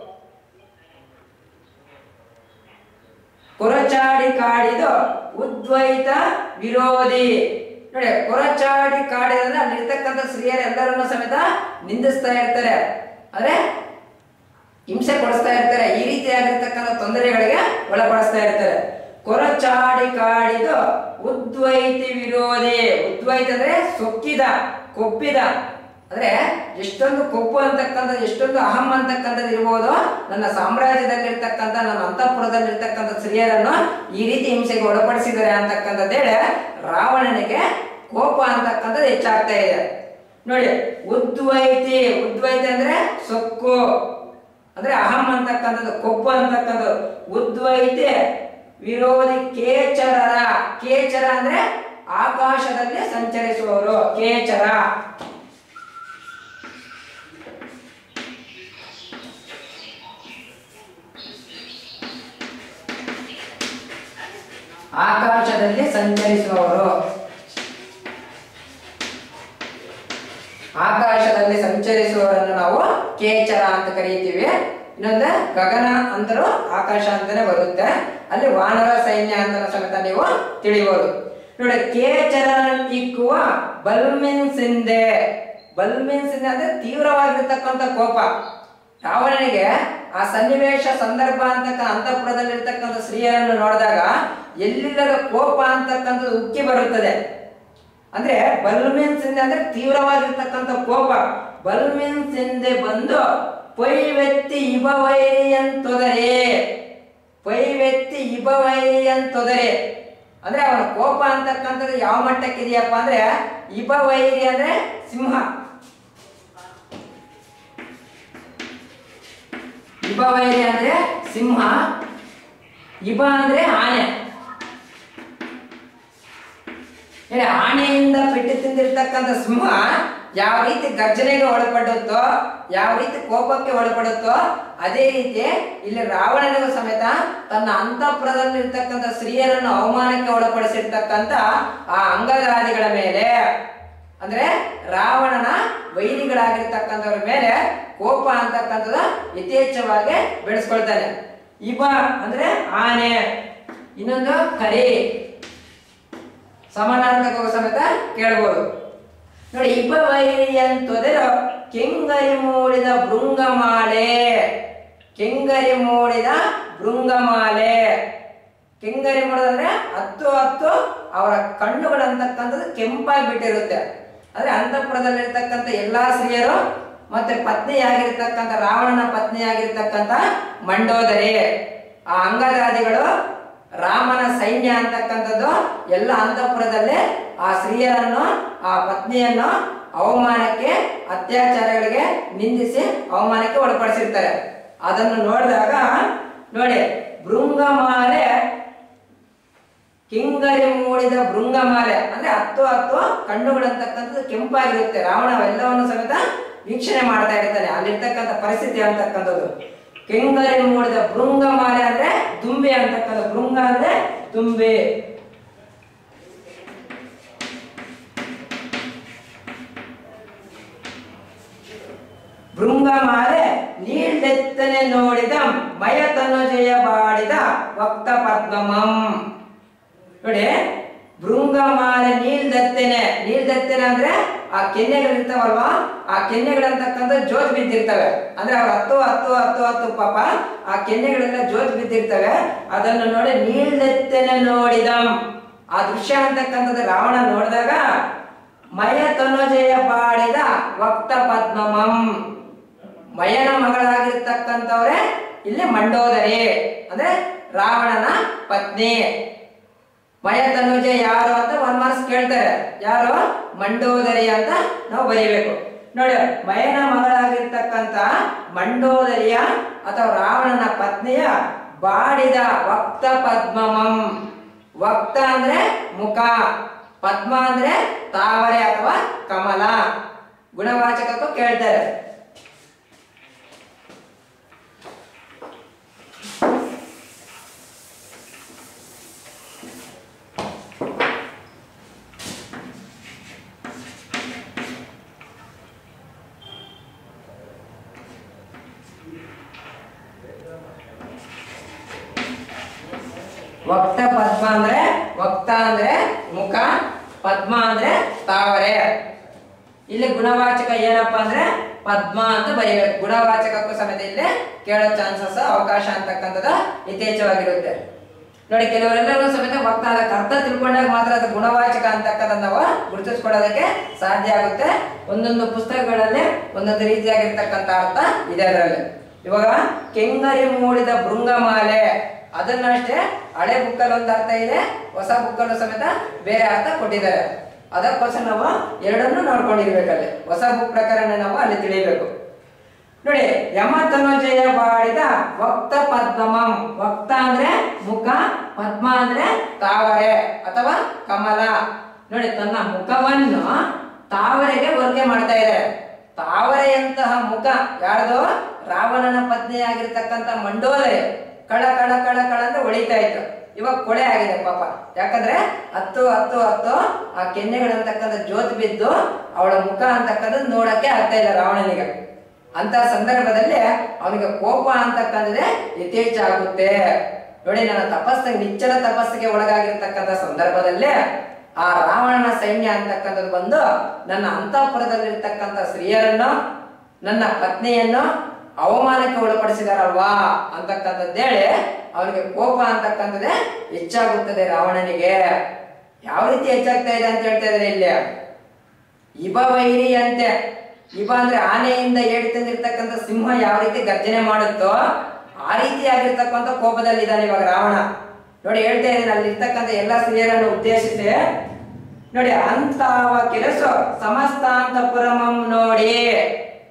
ಕೊರಚಾಡಿ ಕಾಡಿದು ಉದ್ವೈತ ವಿರೋಧಿ ನೋಡಿ ಕೊರಚಾಡಿ ಕಾಡಿದ್ರೆ ಅಲ್ಲಿರ್ತಕ್ಕಂಥ ಸ್ತ್ರೀಯರು ಎಲ್ಲರನ್ನು ಸಮೇತ ನಿಂದಿಸ್ತಾ ಇರ್ತಾರೆ ಅಂದ್ರೆ ಹಿಂಸೆ ಕೊಡಿಸ್ತಾ ಇರ್ತಾರೆ ಈ ರೀತಿಯಾಗಿರ್ತಕ್ಕಂಥ ತೊಂದರೆಗಳಿಗೆ ಒಳಪಡಿಸ್ತಾ ಇರ್ತಾರೆ ಕೊರಚಾಡಿ ಕಾಡಿದು ಉದ್ವೈತಿ ವಿರೋಧಿ ಉದ್ವೈತ ಅಂದ್ರೆ ಸೊಕ್ಕಿದ ಕೊಬ್ಬಿದ ಅಂದ್ರೆ ಎಷ್ಟೊಂದು ಕೊಬ್ಬು ಅಂತಕ್ಕಂಥ ಎಷ್ಟೊಂದು ಅಹಂ ಅಂತಕ್ಕಂಥದ್ದು ಇರ್ಬೋದು ನನ್ನ ಸಾಮ್ರಾಜ್ಯದಲ್ಲಿರ್ತಕ್ಕಂಥ ನನ್ನ ಅಂತಃಪುರದಲ್ಲಿರ್ತಕ್ಕಂಥ ಸ್ತ್ರೀಯರನ್ನು ಈ ರೀತಿ ಹಿಂಸೆಗೆ ಒಳಪಡಿಸಿದ್ದಾರೆ ಅಂತಕ್ಕಂಥದ್ದು ಹೇಳಿ ರಾವಣನಿಗೆ ಕೋಪ ಅಂತಕ್ಕಂಥದ್ದು ಹೆಚ್ಚಾಗ್ತಾ ಇದೆ ನೋಡಿ ಉದ್ವೈತಿ ಉದ್ವೈತಿ ಅಂದ್ರೆ ಸೊಕ್ಕು ಅಂದ್ರೆ ಅಹಂ ಅಂತಕ್ಕಂಥದ್ದು ಕೊಬ್ಬು ಅಂತಕ್ಕಂಥದ್ದು ಉದ್ವೈತಿ ವಿರೋಧಿ ಕೇಚರರ ಕೇಚರ ಅಂದ್ರೆ ಆಕಾಶದಲ್ಲಿ ಸಂಚರಿಸುವವರು ಕೇಚರ ಆಕಾಶದಲ್ಲಿ ಸಂಚರಿಸುವವರು ಆಕಾಶದಲ್ಲಿ ಸಂಚರಿಸುವವರನ್ನು ನಾವು ಕೇಚರ ಅಂತ ಕರೀತೀವಿ ಇನ್ನೊಂದು ಗಗನ ಅಂದರೂ ಆಕಾಶ ಅಂತಾನೆ ಬರುತ್ತೆ ಅಲ್ಲಿ ವಾನರ ಸೈನ್ಯ ಅಂತ ಸಮೇತ ನೀವು ತಿಳಿಬಹುದು ನೋಡಿ ಕೇಚರ ಇಕ್ಕುವ ಬಲ್ಮಿನ್ ಸಿಂಧೆ ಬಲ್ಮಿನ್ ಸಿಂಧೆ ಅಂದ್ರೆ ತೀವ್ರವಾಗಿರ್ತಕ್ಕಂಥ ಕೋಪ ರಾವಣನಿಗೆ ಆ ಸನ್ನಿವೇಶ ಸಂದರ್ಭ ಅಂತಕ್ಕ ಅಂತಃಪುರದಲ್ಲಿರ್ತಕ್ಕಂಥ ಸ್ತ್ರೀಯರನ್ನು ನೋಡಿದಾಗ ಎಲ್ಲಿಲ್ಲದ ಕೋಪ ಅಂತಕ್ಕಂಥದ್ದು ಉಕ್ಕಿ ಬರುತ್ತದೆ ಅಂದ್ರೆ ಬಲ್ಮಿನ್ ಸಿಂಧೆ ಅಂದ್ರೆ ತೀವ್ರವಾಗಿರ್ತಕ್ಕಂಥ ಕೋಪ ಬಲ್ಮಿನ್ ಸಿಂಧೆ ಬಂದು ಪೈವೆತ್ತಿ ಇಬವೈರಿ ಅಂತೊದರೆ ಪೈವೆತ್ತಿ ಇಬವೈರಿ ಅಂತೊದರೆ ಅಂದ್ರೆ ಅವನ ಕೋಪ ಅಂತಕ್ಕಂಥದ್ದು ಯಾವ ಮಟ್ಟಕ್ಕೆ ಇದೆಯಪ್ಪ ಅಂದ್ರೆ ಇಬವೈರಿ ಅಂದ್ರೆ ಸಿಂಹ ಇಬವೈರಿ ಅಂದ್ರೆ ಸಿಂಹ ಇಬ ಅಂದ್ರೆ ಆನೆ ಹೇಳಿ ಆನೆಯಿಂದ ಪೆಟ್ಟು ತಿಂದಿರ್ತಕ್ಕಂಥ ಸಿಂಹ ಯಾವ ರೀತಿ ಗರ್ಜನೆಗೆ ಒಳಪಡುತ್ತೋ ಯಾವ ರೀತಿ ಕೋಪಕ್ಕೆ ಒಳಪಡುತ್ತೋ ಅದೇ ರೀತಿ ಇಲ್ಲಿ ರಾವಣನಿಗೂ ಸಮೇತ ತನ್ನ ಅಂತಃಪುರದಲ್ಲಿರ್ತಕ್ಕಂಥ ಸ್ತ್ರೀಯರನ್ನು ಅವಮಾನಕ್ಕೆ ಒಳಪಡಿಸಿರ್ತಕ್ಕಂಥ ಆ ಅಂಗದಾದಿಗಳ ಮೇಲೆ ಅಂದ್ರೆ ರಾವಣನ ವೈರಿಗಳಾಗಿರ್ತಕ್ಕಂಥವ್ರ ಮೇಲೆ ಕೋಪ ಅಂತಕ್ಕಂಥದ್ದು ಯಥೇಚ್ಛವಾಗಿ ಬೆಳೆಸ್ಕೊಳ್ತಾನೆ ಇಬ ಅಂದ್ರೆ ಆನೆ ಇನ್ನೊಂದು ಕರಿ ಸಮಾನಾರ್ಥಕ ಸಮೇತ ಕೇಳ್ಬೋದು ನೋಡಿ ಇಬ್ಬ ವೈರಿಯಂತೊದೆರ ಕೆಂಗರಿ ಮೂಡಿದ ಭೃಂಗಮಾಲೆ ಕೆಂಗರಿ ಮೂಡಿದ ಭೃಂಗಮಾಲೆ ಕೆಂಗರಿ ಮೂಡದಂದ್ರೆ ಹತ್ತು ಹತ್ತು ಅವರ ಕಣ್ಣುಗಳಂತಕ್ಕಂಥದ್ದು ಕೆಂಪಾಗಿ ಬಿಟ್ಟಿರುತ್ತೆ ಅಂದ್ರೆ ಅಂತಃಪುರದಲ್ಲಿರ್ತಕ್ಕಂಥ ಎಲ್ಲಾ ಸ್ತ್ರೀಯರು ಮತ್ತೆ ಪತ್ನಿಯಾಗಿರ್ತಕ್ಕಂಥ ರಾವಣನ ಪತ್ನಿಯಾಗಿರ್ತಕ್ಕಂಥ ಮಂಡೋದರಿ ಆ ಅಂಗದಾದಿಗಳು ರಾಮನ ಸೈನ್ಯ ಅಂತಕ್ಕಂಥದ್ದು ಎಲ್ಲ ಅಂತಃಪುರದಲ್ಲಿ ಆ ಸ್ತ್ರೀಯರನ್ನು ಆ ಪತ್ನಿಯನ್ನು ಅವಮಾನಕ್ಕೆ ಅತ್ಯಾಚಾರಗಳಿಗೆ ನಿಂದಿಸಿ ಅವಮಾನಕ್ಕೆ ಒಳಪಡಿಸಿರ್ತಾರೆ ಅದನ್ನು ನೋಡಿದಾಗ ನೋಡಿ ಭೃಂಗಮಾಲೆ ಕಿಂಗರಿ ಮೂಡಿದ ಭೃಂಗಮಾಲೆ ಅಂದ್ರೆ ಹತ್ತು ಹತ್ತು ಕಣ್ಣುಗಳಂತಕ್ಕಂಥದ್ದು ಕೆಂಪಾಗಿರುತ್ತೆ ರಾವಣ ಎಲ್ಲವನ್ನು ಸಮೇತ ವೀಕ್ಷಣೆ ಮಾಡ್ತಾ ಇರ್ತಾನೆ ಅಲ್ಲಿರ್ತಕ್ಕಂಥ ಪರಿಸ್ಥಿತಿ ಅಂತಕ್ಕಂಥದ್ದು ಕೆಂಗರಿ ಮೂಡಿದ ಭೃಂಗಮಾಲೆ ಅಂದ್ರೆ ದುಂಬೆ ಅಂತಕ್ಕಂಥ ಭೃಂಗ ಅಂದ್ರೆ ದುಂಬೆ ಭೃಂಗಮಾಲೆ ನೀಳ್ದೆತ್ತನೆ ನೋಡಿದ ಮಯ ತನುಜಯ ಬಾಡಿದ ವಕ್ತ ಪದ್ಮಮಂ ನೋಡಿ ಭೃಂಗಮಾಲೆ ನೀಲ್ದತ್ತೆನೆ ನೀಲ್ದತ್ತೆನೆ ಅಂದ್ರೆ ಆ ಕೆನ್ನೆಗಳಿರ್ತಾವಲ್ವಾ ಆ ಕೆನ್ನೆಗಳಂತಕ್ಕಂಥ ಜೋತ್ ಬಿದ್ದಿರ್ತವೆ ಅಂದ್ರೆ ಅವ್ರ ಹತ್ತು ಹತ್ತು ಹತ್ತು ಹತ್ತು ಪಾಪ ಆ ಕೆನ್ನೆಗಳೆಲ್ಲ ಜೋತ್ ಬಿದ್ದಿರ್ತವೆ ಅದನ್ನು ನೋಡಿ ನೀಲ್ದೆತ್ತನೆ ನೋಡಿದ ಆ ದೃಶ್ಯ ಅಂತಕ್ಕಂಥದ್ದು ರಾವಣ ನೋಡಿದಾಗ ಮಯ ತನುಜಯ ಬಾಡಿದ ವಕ್ತ ಪದ್ಮಮಂ ಮಯನ ಮಗಳಾಗಿರ್ತಕ್ಕಂಥವ್ರೆ ಇಲ್ಲಿ ಮಂಡೋದರಿ ಅಂದ್ರೆ ರಾವಣನ ಪತ್ನಿ ಮಯ ತನುಜ ಯಾರು ಅಂತ ಒನ್ ಮಾರ್ಕ್ಸ್ ಕೇಳ್ತಾರೆ ಯಾರು ಮಂಡೋದರಿ ಅಂತ ನಾವು ಬರೀಬೇಕು ನೋಡಿ ಮಯನ ಮಗಳಾಗಿರ್ತಕ್ಕಂಥ ಮಂಡೋದರಿಯ ಅಥವಾ ರಾವಣನ ಪತ್ನಿಯ ಬಾಡಿದ ವಕ್ತ ಪದ್ಮಮಂ ವಕ್ತ ಅಂದ್ರೆ ಮುಖ ಪದ್ಮ ಅಂದ್ರೆ ತಾವರೆ ಅಥವಾ ಕಮಲ ಗುಣವಾಚಕಕ್ಕೂ ಕೇಳ್ತಾರೆ ವಕ್ತ ಪದ್ಮ ಅಂದ್ರೆ ವಕ್ತ ಅಂದ್ರೆ ಮುಖ ಪದ್ಮ ಅಂದ್ರೆ ತಾವರೆ ಇಲ್ಲಿ ಗುಣವಾಚಕ ಏನಪ್ಪ ಅಂದ್ರೆ ಪದ್ಮ ಅಂತ ಬರೀಬೇಕು ಗುಣವಾಚಕಕ್ಕೂ ಸಮೇತ ಇಲ್ಲಿ ಕೇಳೋ ಚಾನ್ಸಸ್ ಅವಕಾಶ ಅಂತಕ್ಕಂಥದ್ದು ಯಥೇಚ್ಛವಾಗಿರುತ್ತೆ ನೋಡಿ ಕೆಲವರೆಲ್ಲರೂ ಸಮೇತ ವಕ್ತ ಅದಕ್ಕೆ ಅರ್ಥ ತಿಳ್ಕೊಂಡಾಗ ಮಾತ್ರ ಅದು ಗುಣವಾಚಕ ಅಂತಕ್ಕಂಥದ್ದು ನಾವು ಗುರುತಿಸ್ಕೊಳ್ಳೋದಕ್ಕೆ ಸಾಧ್ಯ ಆಗುತ್ತೆ ಒಂದೊಂದು ಪುಸ್ತಕಗಳಲ್ಲಿ ಒಂದೊಂದು ರೀತಿಯಾಗಿರ್ತಕ್ಕಂಥ ಅರ್ಥ ಇದೆ ಅದರಲ್ಲಿ ಇವಾಗ ಕೆಂಗರಿ ಮೂಡಿದ ಭೃಂಗಮಾಲೆ ಅದನ್ನಷ್ಟೇ ಹಳೆ ಬುಕ್ಕಲ್ಲಿ ಒಂದು ಅರ್ಥ ಇದೆ ಹೊಸ ಬುಕ್ಕಲ್ಲೂ ಸಮೇತ ಬೇರೆ ಅರ್ಥ ಕೊಟ್ಟಿದ್ದಾರೆ ಅದಕ್ಕೋಸ್ಕರ ನಾವು ಎರಡನ್ನೂ ನೋಡ್ಕೊಂಡಿರ್ಬೇಕಲ್ಲಿ ಹೊಸ ಬುಕ್ ಪ್ರಕಾರ ನಾವು ಅಲ್ಲಿ ತಿಳಿಬೇಕು ನೋಡಿ ಯಮ ತನುಜಯ ಬಾಡಿದ ವಕ್ತ ಪದ್ಮಮಂ ವಕ್ತ ಅಂದ್ರೆ ಮುಖ ಪದ್ಮ ಅಂದ್ರೆ ತಾವರೆ ಅಥವಾ ಕಮಲ ನೋಡಿ ತನ್ನ ಮುಖವನ್ನು ತಾವರೆಗೆ ವರ್ಗೆ ಮಾಡ್ತಾ ಇದೆ ತಾವರೆಯಂತಹ ಮುಖ ಯಾರ್ದು ರಾವಣನ ಪತ್ನಿಯಾಗಿರ್ತಕ್ಕಂಥ ಮಂಡೋದರಿ ಕಳ ಕಳ ಕಳ ಕಳ ಅಂತ ಹೊಳಿತಾ ಇತ್ತು ಇವಾಗ ಕೊಳೆ ಆಗಿದೆ ಪಾಪ ಯಾಕಂದ್ರೆ ಹತ್ತು ಹತ್ತು ಹತ್ತು ಆ ಕೆನ್ನೆಗಳಂತಕ್ಕಂಥ ಜೋತ್ ಬಿದ್ದು ಅವಳ ಮುಖ ಅಂತಕ್ಕಂಥದ್ದು ನೋಡಕ್ಕೆ ಆಗ್ತಾ ಇಲ್ಲ ರಾವಣನಿಗೆ ಅಂತ ಸಂದರ್ಭದಲ್ಲಿ ಅವನಿಗೆ ಕೋಪ ಅಂತಕ್ಕಂಥದ್ದೇ ಯಥೇಚ್ಛ ಆಗುತ್ತೆ ನೋಡಿ ನನ್ನ ತಪಸ್ಸಿಗೆ ನಿಚ್ಚಲ ತಪಸ್ಸಿಗೆ ಒಳಗಾಗಿರ್ತಕ್ಕಂಥ ಸಂದರ್ಭದಲ್ಲಿ ಆ ರಾವಣನ ಸೈನ್ಯ ಅಂತಕ್ಕಂಥದ್ದು ಬಂದು ನನ್ನ ಅಂತಃಪುರದಲ್ಲಿರ್ತಕ್ಕಂಥ ಸ್ತ್ರೀಯರನ್ನು ನನ್ನ ಪತ್ನಿಯನ್ನು ಅವಮಾನಕ್ಕೆ ಒಳಪಡಿಸಿದಾರಲ್ವಾ ಅಂತಕ್ಕಂಥದ್ದೇಳಿ ಅವನಿಗೆ ಕೋಪ ಅಂತಕ್ಕಂಥದ್ದೇ ಹೆಚ್ಚಾಗುತ್ತದೆ ರಾವಣನಿಗೆ ಯಾವ ರೀತಿ ಹೆಚ್ಚಾಗ್ತಾ ಇದೆ ಅಂತ ಹೇಳ್ತಾ ಇದ್ದಾರೆ ಇಲ್ಲಿ ಇಬ ವೈರಿ ಅಂತೆ ಇಬ ಅಂದ್ರೆ ಆನೆಯಿಂದ ಏಡಿ ತಂದಿರ್ತಕ್ಕಂಥ ಸಿಂಹ ಯಾವ ರೀತಿ ಗರ್ಜನೆ ಮಾಡುತ್ತೋ ಆ ರೀತಿಯಾಗಿರ್ತಕ್ಕಂಥ ಕೋಪದಲ್ಲಿದ್ದಾನೆ ಇವಾಗ ರಾವಣ ನೋಡಿ ಹೇಳ್ತಾ ಇದ್ದೀನಿ ಅಲ್ಲಿ ಇರ್ತಕ್ಕಂಥ ಎಲ್ಲ ಸ್ತ್ರೀಯರನ್ನು ಉದ್ದೇಶಿಸಿ ನೋಡಿ ಅಂತಾವ ಕೆಲಸ ಸಮಸ್ತಾಂತಪುರಮಂ ನೋಡಿ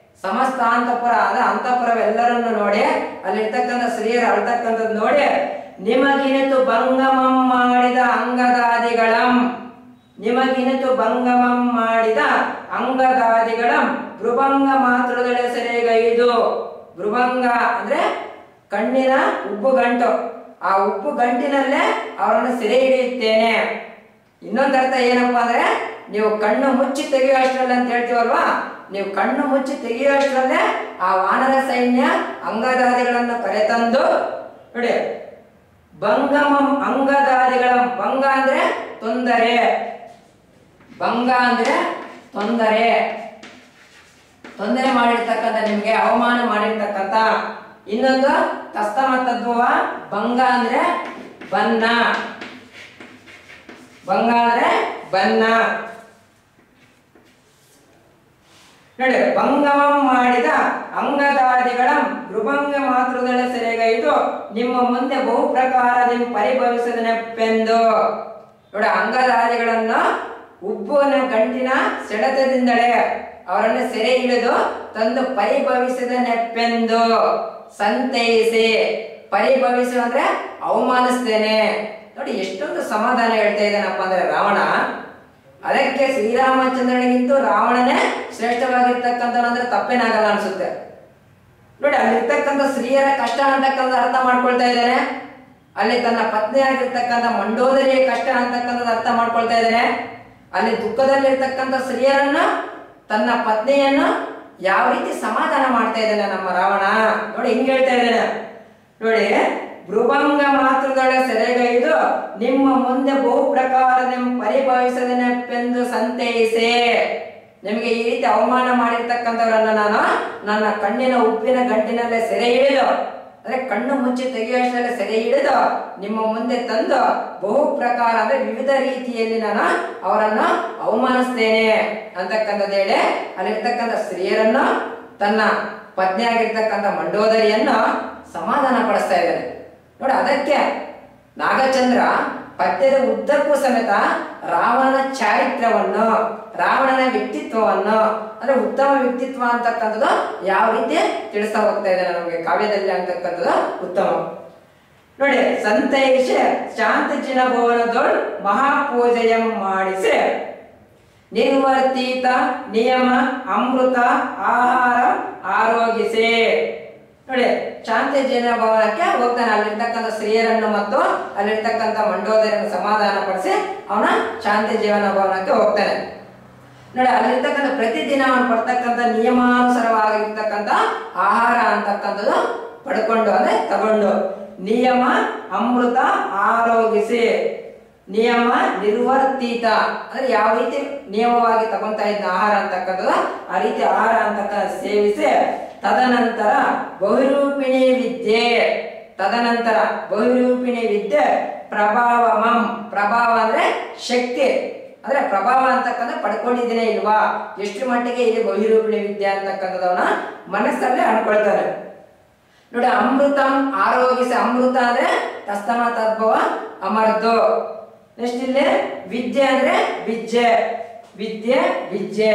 ಸಮಸ್ತಾಂತಪುರ ಅಂದ್ರೆ ಅಂತಃಪುರವೆಲ್ಲರನ್ನು ನೋಡಿ ಅಲ್ಲಿರ್ತಕ್ಕಂಥ ಸ್ತ್ರೀಯರು ಅಳ್ತಕ್ಕಂಥದ್ದು ನೋಡಿ ನಿಮಗಿನಿತು ಭಂಗಮಂ ಮಾಡಿದ ಅಂಗದಾದಿಗಳಂ ನಿಮಗಿನಿತು ಭಂಗಮಂ ಮಾಡಿದ ಅಂಗದಾದಿಗಳಂ ಭೃಭಂಗ ಮಾತ್ರದೊಳೆ ಸೆರೆಗೈದು ಭೃಭಂಗ ಅಂದ್ರೆ ಕಣ್ಣಿನ ಉಬ್ಬು ಗಂಟು ಆ ಉಬ್ಬು ಗಂಟಿನಲ್ಲೇ ಅವರನ್ನು ಸೆರೆ ಹಿಡಿಯುತ್ತೇನೆ ಇನ್ನೊಂದು ಅರ್ಥ ಏನಪ್ಪಾ ಅಂದ್ರೆ ನೀವು ಕಣ್ಣು ಮುಚ್ಚಿ ತೆಗೆಯುವಷ್ಟರಲ್ಲಿ ಅಂತ ಹೇಳ್ತೀವಲ್ವಾ ನೀವು ಕಣ್ಣು ಮುಚ್ಚಿ ತೆಗೆಯುವಷ್ಟರಲ್ಲೇ ಆ ವಾನರ ಸೈನ್ಯ ಅಂಗದಾದಿಗಳನ್ನು ಕರೆತಂದು ನೋಡಿ ಭಂಗಮಂ ಅಂಗದಾದಿಗಳ ಭಂಗ ಅಂದ್ರೆ ತೊಂದರೆ ಭಂಗ ಅಂದ್ರೆ ತೊಂದರೆ ತೊಂದರೆ ಮಾಡಿರ್ತಕ್ಕಂಥ ನಿಮ್ಗೆ ಅವಮಾನ ಮಾಡಿರ್ತಕ್ಕಂಥ ಇನ್ನೊಂದು ತಸ್ತಮ ತದ್ಭವ ಭಂಗ ಅಂದ್ರೆ ಬನ್ನ ಭಂಗ ಅಂದ್ರೆ ಬನ್ನ ನೋಡಿ ಭಂಗಮಂ ಮಾಡಿದ ಅಂಗದಾದಿಗಳ ಮೃಭಂಗ ಮಾತೃದಳ ಸೆರೆಗೈದು ನಿಮ್ಮ ಮುಂದೆ ಬಹು ಪ್ರಕಾರದಿಂದ ಪರಿಭವಿಸದ ನೆಪ್ಪೆಂದು ನೋಡಿ ಅಂಗದಾದಿಗಳನ್ನ ಉಬ್ಬುನ ಗಂಟಿನ ಸೆಳೆತದಿಂದಲೇ ಅವರನ್ನು ಸೆರೆ ಹಿಡಿದು ತಂದು ಪರಿಭವಿಸಿದ ನೆಪ್ಪೆಂದು ಸಂತೈಸಿ ಪರಿಭವಿಸು ಅಂದ್ರೆ ಅವಮಾನಿಸ್ತೇನೆ ನೋಡಿ ಎಷ್ಟೊಂದು ಸಮಾಧಾನ ಹೇಳ್ತಾ ಇದ್ದಾನಪ್ಪ ಅಂದ್ರೆ ರಾವಣ ಅದಕ್ಕೆ ಶ್ರೀರಾಮಚಂದ್ರನಿಗಿಂತೂ ರಾವಣನೇ ಶ್ರೇಷ್ಠವಾಗಿರ್ತಕ್ಕಂಥವ್ನು ಅಂದ್ರೆ ತಪ್ಪೇನಾಗಲ್ಲ ಅನ್ಸುತ್ತೆ ನೋಡಿ ಅಲ್ಲಿರ್ತಕ್ಕಂಥ ಸ್ತ್ರೀಯರ ಕಷ್ಟ ಅಂತಕ್ಕಂಥ ಅರ್ಥ ಮಾಡ್ಕೊಳ್ತಾ ಇದ್ದಾನೆ ಅಲ್ಲಿ ತನ್ನ ಪತ್ನಿ ಆಗಿರ್ತಕ್ಕಂಥ ಮಂಡೋದರಿಯ ಕಷ್ಟ ಅಂತಕ್ಕಂಥದ್ದು ಅರ್ಥ ಮಾಡ್ಕೊಳ್ತಾ ಇದ್ದಾನೆ ಅಲ್ಲಿ ದುಃಖದಲ್ಲಿರ್ತಕ್ಕಂಥ ಸ್ತ್ರೀಯರನ್ನ ತನ್ನ ಪತ್ನಿಯನ್ನ ಯಾವ ರೀತಿ ಸಮಾಧಾನ ಮಾಡ್ತಾ ಇದ್ದಾನೆ ನಮ್ಮ ರಾವಣ ನೋಡಿ ಹಿಂಗ್ ಹೇಳ್ತಾ ಇದ್ದಾನೆ ನೋಡಿ ಭೃಭಂಗ ಮಾತೃಗಳ ಸೆರೆಗೈದು ನಿಮ್ಮ ಮುಂದೆ ಬಹು ಪ್ರಕಾರದ ಪರಿಭವಿಸದ ನೆಪ್ಪೆಂದು ಸಂತೈಸೆ ನಿಮಗೆ ಈ ರೀತಿ ಅವಮಾನ ಮಾಡಿರ್ತಕ್ಕಂಥವರನ್ನ ನಾನು ನನ್ನ ಕಣ್ಣಿನ ಉಪ್ಪಿನ ಗಂಟಿನಲ್ಲೇ ಸೆರೆ ಹಿಡಿದು ಅಂದ್ರೆ ಕಣ್ಣು ಮುಚ್ಚಿ ತೆಗೆಯುವಷ್ಟರಲ್ಲೇ ಸೆರೆ ಹಿಡಿದು ನಿಮ್ಮ ಮುಂದೆ ತಂದು ಬಹು ಪ್ರಕಾರ ಅಂದ್ರೆ ವಿವಿಧ ರೀತಿಯಲ್ಲಿ ನಾನು ಅವರನ್ನು ಅವಮಾನಿಸ್ತೇನೆ ಅಂತಕ್ಕಂಥದ್ದು ಹೇಳಿ ಅಲ್ಲಿರ್ತಕ್ಕಂಥ ಸ್ತ್ರೀಯರನ್ನು ತನ್ನ ಪತ್ನಿಯಾಗಿರ್ತಕ್ಕಂಥ ಮಂಡೋದರಿಯನ್ನು ಸಮಾಧಾನ ಪಡಿಸ್ತಾ ಇದ್ದಾನೆ ನೋಡಿ ಅದಕ್ಕೆ ನಾಗಚಂದ್ರ ಪದ್ಯದ ಉದ್ದಕ್ಕೂ ಸಮೇತ ರಾವಣನ ಚಾರಿತ್ರ್ಯವನ್ನು ರಾವಣನ ವ್ಯಕ್ತಿತ್ವವನ್ನು ಅಂದ್ರೆ ಉತ್ತಮ ವ್ಯಕ್ತಿತ್ವ ಅಂತಕ್ಕಂಥದ್ದು ಯಾವ ರೀತಿ ತಿಳಿಸ್ತಾ ಹೋಗ್ತಾ ಇದ್ದಾನೆ ನಮಗೆ ಕಾವ್ಯದಲ್ಲಿ ಅಂತಕ್ಕಂಥದ್ದು ಉತ್ತಮ ನೋಡಿ ಸಂತೈಷ ಶಾಂತಚಿನ ಭವನದೊಳ್ ಮಹಾಪೂಜೆಯಂ ಮಾಡಿಸಿ ನಿರ್ವರ್ತಿತ ನಿಯಮ ಅಮೃತ ಆಹಾರ ಆರೋಗಿಸಿ ನೋಡಿ ಶಾಂತಿ ಜನ ಭವನಕ್ಕೆ ಹೋಗ್ತಾನೆ ಅಲ್ಲಿರ್ತಕ್ಕಂಥ ಸ್ತ್ರೀಯರನ್ನು ಮತ್ತು ಅಲ್ಲಿರ್ತಕ್ಕಂಥ ಮಂಡೋದರನ್ನು ಸಮಾಧಾನ ಪಡಿಸಿ ಅವನ ಶಾಂತಿ ಜೀವನ ಭವನಕ್ಕೆ ಹೋಗ್ತಾನೆ ನೋಡಿ ಅಲ್ಲಿರ್ತಕ್ಕಂಥ ಪ್ರತಿದಿನ ಅವನು ಪಡ್ತಕ್ಕಂಥ ನಿಯಮಾನುಸಾರವಾಗಿರ್ತಕ್ಕಂಥ ಆಹಾರ ಅಂತಕ್ಕಂಥದ್ದು ಪಡ್ಕೊಂಡು ಅಂದ್ರೆ ತಗೊಂಡು ನಿಯಮ ಅಮೃತ ಆರೋಗಿಸಿ ನಿಯಮ ನಿರ್ವರ್ತಿತ ಅಂದ್ರೆ ಯಾವ ರೀತಿ ನಿಯಮವಾಗಿ ತಗೊಂತಾ ಇದ್ದ ಆಹಾರ ಅಂತಕ್ಕಂಥದ್ದು ಆ ರೀತಿ ಆಹಾರ ಅಂತಕ್ಕಂಥ ಸೇವಿಸಿ ತದನಂತರ ಬಹುರೂಪಿಣಿ ವಿದ್ಯೆ ತದನಂತರ ಬಹುರೂಪಿಣಿ ವಿದ್ಯೆ ಪ್ರಭಾವಮಂ ಪ್ರಭಾವ ಅಂದ್ರೆ ಶಕ್ತಿ ಅಂದ್ರೆ ಪ್ರಭಾವ ಅಂತಕ್ಕಂಥ ಪಡ್ಕೊಂಡಿದ್ದೇನೆ ಇಲ್ವಾ ಎಷ್ಟು ಮಟ್ಟಿಗೆ ಇಲ್ಲಿ ಬಹುರೂಪಿಣಿ ವಿದ್ಯೆ ಅಂತಕ್ಕಂಥದವನ ಮನಸ್ಸಲ್ಲೇ ಅನ್ಕೊಳ್ತಾರೆ ನೋಡಿ ಅಮೃತಂ ಆರೋಗಿಸಿ ಅಮೃತ ಅಂದ್ರೆ ತಸ್ತಮ ತದ್ಭವ ಅಮರ್ದು ನೆಕ್ಸ್ಟ್ ಇಲ್ಲಿ ವಿದ್ಯೆ ಅಂದ್ರೆ ವಿದ್ಯೆ ವಿದ್ಯೆ ವಿದ್ಯೆ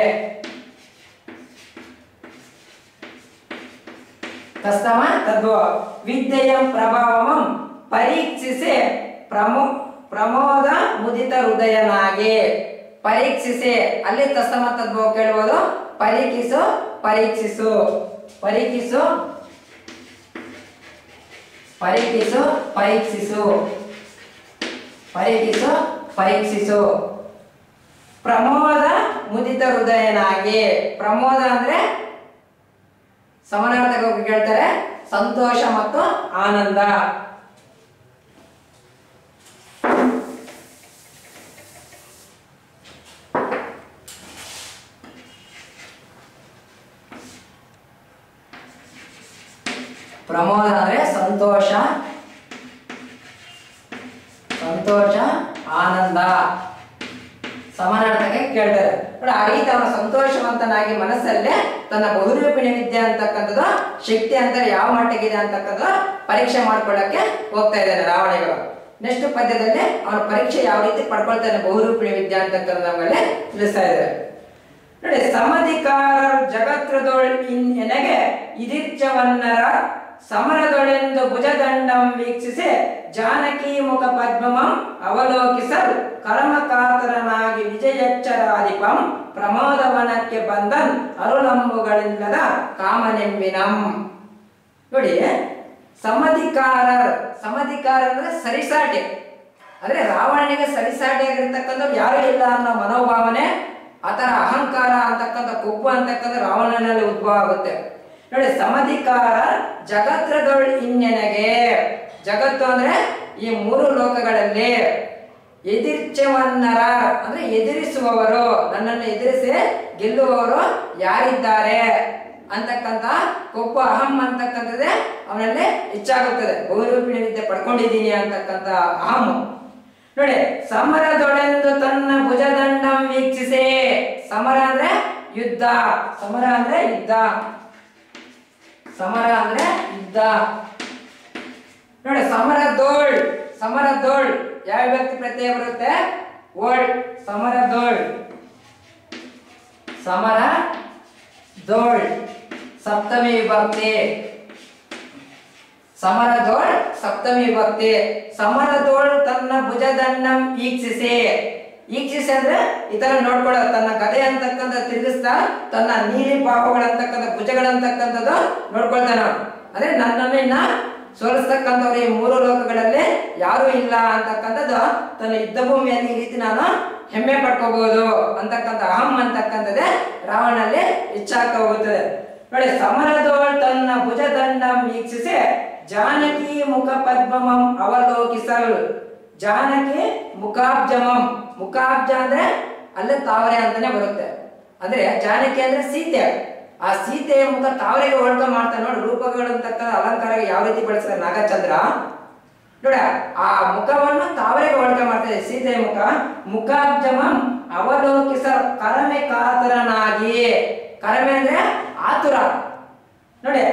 ತಸ್ತಮ ತದ್ಭವ ವಿದ್ಯೆಯ ಪ್ರಭಾವಂ ಪರೀಕ್ಷಿಸಿ ಪ್ರಮೋ ಪ್ರಮೋದ ಮುದಿತ ಹೃದಯನಾಗಿ ಪರೀಕ್ಷಿಸಿ ಅಲ್ಲಿ ತಸ್ತಮ ತದ್ಭವ ಕೇಳುವುದು ಪರೀಕ್ಷಿಸು ಪರೀಕ್ಷಿಸು ಪರೀಕ್ಷಿಸು ಪರೀಕ್ಷಿಸು ಪರೀಕ್ಷಿಸು ಪರೀಕ್ಷಿಸು ಪರೀಕ್ಷಿಸು ಪ್ರಮೋದ ಮುದಿತ ಹೃದಯನಾಗಿ ಪ್ರಮೋದ ಅಂದ್ರೆ ಸಮಾನಾರ್ಥಕ ಕೇಳ್ತಾರೆ ಸಂತೋಷ ಮತ್ತು ಆನಂದ ಪ್ರಮೋದ ಅಂದ್ರೆ ಸಂತೋಷ ಸಂತೋಷ ಆನಂದ ಸಮಾನಾರ್ಥಕ ಕೇಳ್ತಾರೆ ನೋಡಿ ಆ ರೀತಿ ಅವನ ಸಂತೋಷವಂತನಾಗಿ ಮನಸ್ಸಲ್ಲೇ ತನ್ನ ಬಹುರೂಪಿಣಿ ವಿದ್ಯೆ ಅಂತಕ್ಕಂಥದ್ದು ಶಕ್ತಿ ಅಂತ ಯಾವ ಮಟ್ಟಿಗಿದೆ ಅಂತಕ್ಕಂಥದ್ದು ಪರೀಕ್ಷೆ ಮಾಡ್ಕೊಳ್ಳಕ್ಕೆ ಹೋಗ್ತಾ ಇದ್ದಾನೆ ರಾವಣಿಗಳು ನೆಕ್ಸ್ಟ್ ಪದ್ಯದಲ್ಲಿ ಅವನ ಪರೀಕ್ಷೆ ಯಾವ ರೀತಿ ಪಡ್ಕೊಳ್ತಾನೆ ಬಹುರೂಪಿಣಿ ವಿದ್ಯೆ ಅಂತಕ್ಕಂಥ ನಮ್ಮಲ್ಲಿ ತಿಳಿಸ್ತಾ ಇದ್ದಾರೆ ನೋಡಿ ಸಮಧಿಕಾರ ಜಗತ್ರದೊಳ್ ಇನ್ ಎನಗೆ ಇದಿರ್ಚವನ್ನರ ಸಮರದೊಳೆಂದು ಭುಜದಂಡಂ ವೀಕ್ಷಿಸಿ ಜಾನಕಿ ಮುಖ ಪದ್ಮಮಂ ಅವಲೋಕಿಸಲು ಕರ್ಮಕಾತರನಾಗಿ ವಿಜಯಚ್ಚರಾಧಿಪಂ ಪ್ರಮೋದವನಕ್ಕೆ ಬಂದನ್ ಅರುಳಂಬುಗಳಿಲ್ಲದ ಕಾಮನೆಂಬಿನಂ ನೋಡಿ ಸಮಧಿಕಾರ ಸಮಧಿಕಾರ ಅಂದ್ರೆ ಸರಿಸಾಟಿ ಅಂದ್ರೆ ರಾವಣನಿಗೆ ಸರಿಸಾಟಿಯಾಗಿರ್ತಕ್ಕಂಥವ್ರು ಯಾರು ಇಲ್ಲ ಅನ್ನೋ ಮನೋಭಾವನೆ ಆತರ ಅಹಂಕಾರ ಅಂತಕ್ಕಂಥ ಕೊಬ್ಬು ಅಂತಕ್ಕಂಥ ರಾವಣನಲ್ಲಿ ಉದ್ಭವ ಆಗುತ್ತೆ ನೋಡಿ ಸಮಧಿಕಾರ ಜಗತ್ರದೊಳ್ ಇನ್ನೆನಗೆ ಜಗತ್ತು ಅಂದ್ರೆ ಈ ಮೂರು ಲೋಕಗಳಲ್ಲಿ ಎದಿರ್ಚವನ್ನರ ಅಂದ್ರೆ ಎದುರಿಸುವವರು ನನ್ನನ್ನು ಎದುರಿಸಿ ಗೆಲ್ಲುವವರು ಯಾರಿದ್ದಾರೆ ಅಂತಕ್ಕಂಥ ಕೊಬ್ಬು ಅಹಂ ಅಂತಕ್ಕಂಥದ್ದೇ ಅವನಲ್ಲಿ ಹೆಚ್ಚಾಗುತ್ತದೆ ಬಹುರೂಪಿಣಿ ವಿದ್ಯೆ ಪಡ್ಕೊಂಡಿದ್ದೀನಿ ಅಂತಕ್ಕಂಥ ಅಹಂ ನೋಡಿ ಸಮರದೊಳೆಂದು ತನ್ನ ಭುಜದಂಡಂ ವೀಕ್ಷಿಸೆ ಸಮರ ಅಂದ್ರೆ ಯುದ್ಧ ಸಮರ ಅಂದ್ರೆ ಯುದ್ಧ ಸಮರ ಅಂದ್ರೆ ಯುದ್ಧ ನೋಡಿ ಸಮರದೋಳ್ ಸಮರದೋಳ್ ಯಾವ ವ್ಯಕ್ತಿ ಪ್ರತ್ಯಯ ಬರುತ್ತೆ ಓಳ್ ಸಮರದೋಳ್ ಸಮರ ದೋಳ್ ಸಪ್ತಮಿ ವಿಭಕ್ತಿ ಸಮರದೋಳ್ ಸಪ್ತಮಿ ವಿಭಕ್ತಿ ಸಮರದೋಳ್ ತನ್ನ ಭುಜದಂಡಂ ಈಕ್ಷಿಸಿ ಈಕ್ಷಿಸಿ ಅಂದ್ರೆ ಈ ತರ ನೋಡ್ಕೊಳ್ಳೋದು ತನ್ನ ಗದೆ ಅಂತಕ್ಕಂಥ ತಿರುಗಿಸ್ತಾ ತನ್ನ ನೀಲಿ ಪಾಪಗಳಂತಕ್ಕಂಥ ಭುಜಗಳಂತಕ್ಕಂಥದ್ದು ನೋಡ್ಕೊಳ್ತಾನೆ ಅವ್ನು. ಅಂದ್ರೆ ನನ್ನನ್ನು ಇನ್ನ ಸೋಲಿಸ್ತಕ್ಕಂಥವ್ರು ಈ ಮೂರು ಲೋಕಗಳಲ್ಲಿ ಯಾರು ಇಲ್ಲ ಅಂತಕ್ಕಂಥದ್ದು ತನ್ನ ಯುದ್ಧ ಭೂಮಿಯಲ್ಲಿ ಈ ರೀತಿ ನಾನು ಹೆಮ್ಮೆ ಪಡ್ಕೋಬಹುದು ಅಂತಕ್ಕಂಥ ಅಹಂ ಅಂತಕ್ಕಂಥದ್ದೇ ರಾವಣನಲ್ಲಿ ಹೆಚ್ಚಾಗ್ತಾ ಹೋಗುತ್ತದೆ ನೋಡಿ ಸಮರದೋಳ್ ತನ್ನ ಭುಜದಂಡಂ ವೀಕ್ಷಿಸಿ ಜಾನಕಿ ಮುಖ ಪದ್ಮಮಂ ಅವಲೋಕಿಸಲು ಜಾನಕಿ ಮುಖಾಬ್ಜಮಂ ಮುಖಾಬ್ಜ ಅಂದ್ರೆ ಅಲ್ಲೇ ತಾವರೆ ಅಂತಾನೆ ಬರುತ್ತೆ ಅಂದ್ರೆ ಜಾನಕಿ ಅಂದ್ರೆ ಸೀತೆ ಆ ಸೀತೆಯ ಮುಖ ತಾವರೆಗೆ ಹೋಲ್ಕೆ ಮಾಡ್ತಾನೆ ನೋಡಿ ರೂಪಗಳು ಅಂತಕ್ಕಂಥ ಅಲಂಕಾರ ಯಾವ ರೀತಿ ಬಳಸ್ತಾರೆ ನಾಗಚಂದ್ರ ನೋಡ ಆ ಮುಖವನ್ನು ತಾವರೆಗೆ ಹೋಲಿಕೆ ಮಾಡ್ತಾರೆ ಸೀತೆಯ ಮುಖ ಮುಖಾಬ್ಜಮಂ ಅವಲೋಕಿಸ ಕರಮೆ ಕಾತರನಾಗಿ ಕರಮೆ ಅಂದ್ರೆ ಆತುರ ನೋಡಿ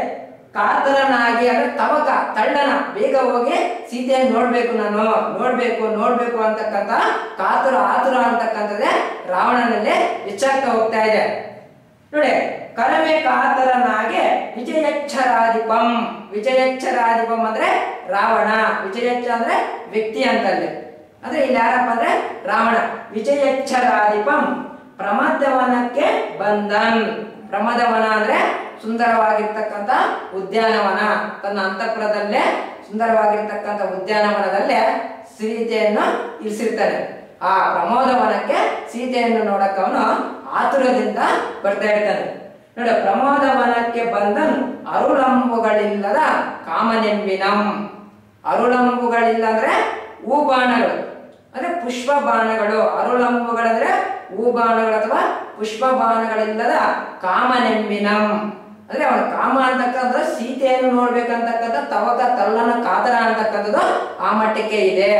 ಕಾತರನಾಗಿ ಅಂದ್ರೆ ತವಕ ತಳ್ಳನ ಬೇಗ ಹೋಗಿ ಸೀತೆಯನ್ನು ನೋಡ್ಬೇಕು ನಾನು ನೋಡ್ಬೇಕು ನೋಡ್ಬೇಕು ಅಂತಕ್ಕಂಥ ಕಾತುರ ಆತುರ ಅಂತಕ್ಕಂಥದ್ದೇ ರಾವಣನಲ್ಲಿ ಹೆಚ್ಚಾಗ್ತಾ ಹೋಗ್ತಾ ಇದೆ ನೋಡಿ ಕರಮೆ ಕಾತರನಾಗೆ ವಿಜಯಚ್ಛರಾಧಿಪಂ ವಿಜಯಚ್ಛರಾಧಿಪಂ ಅಂದ್ರೆ ರಾವಣ ವಿಜಯಚ್ಛ ಅಂದ್ರೆ ವ್ಯಕ್ತಿ ಅಂತಲ್ಲಿ ಅಂದ್ರೆ ಇಲ್ಲಿ ಯಾರಪ್ಪ ಅಂದ್ರೆ ರಾವಣ ವಿಜಯಚ್ಛರಾಧಿಪಂ ಪ್ರಮದವನಕ್ಕೆ ಬಂದನ್ ಪ್ರಮದವನ ಅಂದ್ರೆ ಸುಂದರವಾಗಿರ್ತಕ್ಕಂಥ ಉದ್ಯಾನವನ ತನ್ನ ಅಂತಃಪುರದಲ್ಲೇ ಸುಂದರವಾಗಿರ್ತಕ್ಕಂಥ ಉದ್ಯಾನವನದಲ್ಲೇ ಸೀತೆಯನ್ನು ಇರಿಸಿರ್ತಾನೆ ಆ ಪ್ರಮೋದವನಕ್ಕೆ ಸೀತೆಯನ್ನು ನೋಡಕ್ಕೆ ಅವನು ಆತುರದಿಂದ ಬರ್ತಾ ಇರ್ತಾನೆ ನೋಡ ಪ್ರಮೋದವನಕ್ಕೆ ಬಂದನ್ ಅರುಳಂಬುಗಳಿಲ್ಲದ ಕಾಮನೆಂಬಿನಂ ಅರುಳಂಬುಗಳಿಲ್ಲ ಅಂದ್ರೆ ಹೂಬಾಣಗಳು ಅಂದ್ರೆ ಪುಷ್ಪ ಬಾಣಗಳು ಅರುಳಂಬುಗಳಂದ್ರೆ ಹೂಬಾಣಗಳು ಅಥವಾ ಪುಷ್ಪ ಬಾಣಗಳಿಲ್ಲದ ಕಾಮನೆಂಬಿನಂ ಅಂದ್ರೆ ಅವನ ಕಾಮ ಅಂತಕ್ಕಂಥ ಸೀತೆಯನ್ನು ನೋಡ್ಬೇಕಂತಕ್ಕಂಥ ತವಕ ತಲ್ಲನ ಕಾತರ ಅಂತಕ್ಕಂಥದ್ದು ಆ ಮಟ್ಟಕ್ಕೆ ಇದೆ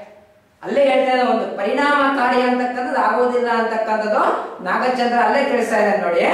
ಅಲ್ಲೇ ಹೇಳ್ತಾ ಇದ್ದ ಒಂದು ಪರಿಣಾಮಕಾರಿ ಅಂತಕ್ಕಂಥದ್ದು ಆಗೋದಿಲ್ಲ ಅಂತಕ್ಕಂಥದ್ದು ನಾಗಚಂದ್ರ ಅಲ್ಲೇ ತಿಳಿಸ್ತಾ ಇದ್ದಾನೆ ನೋಡಿ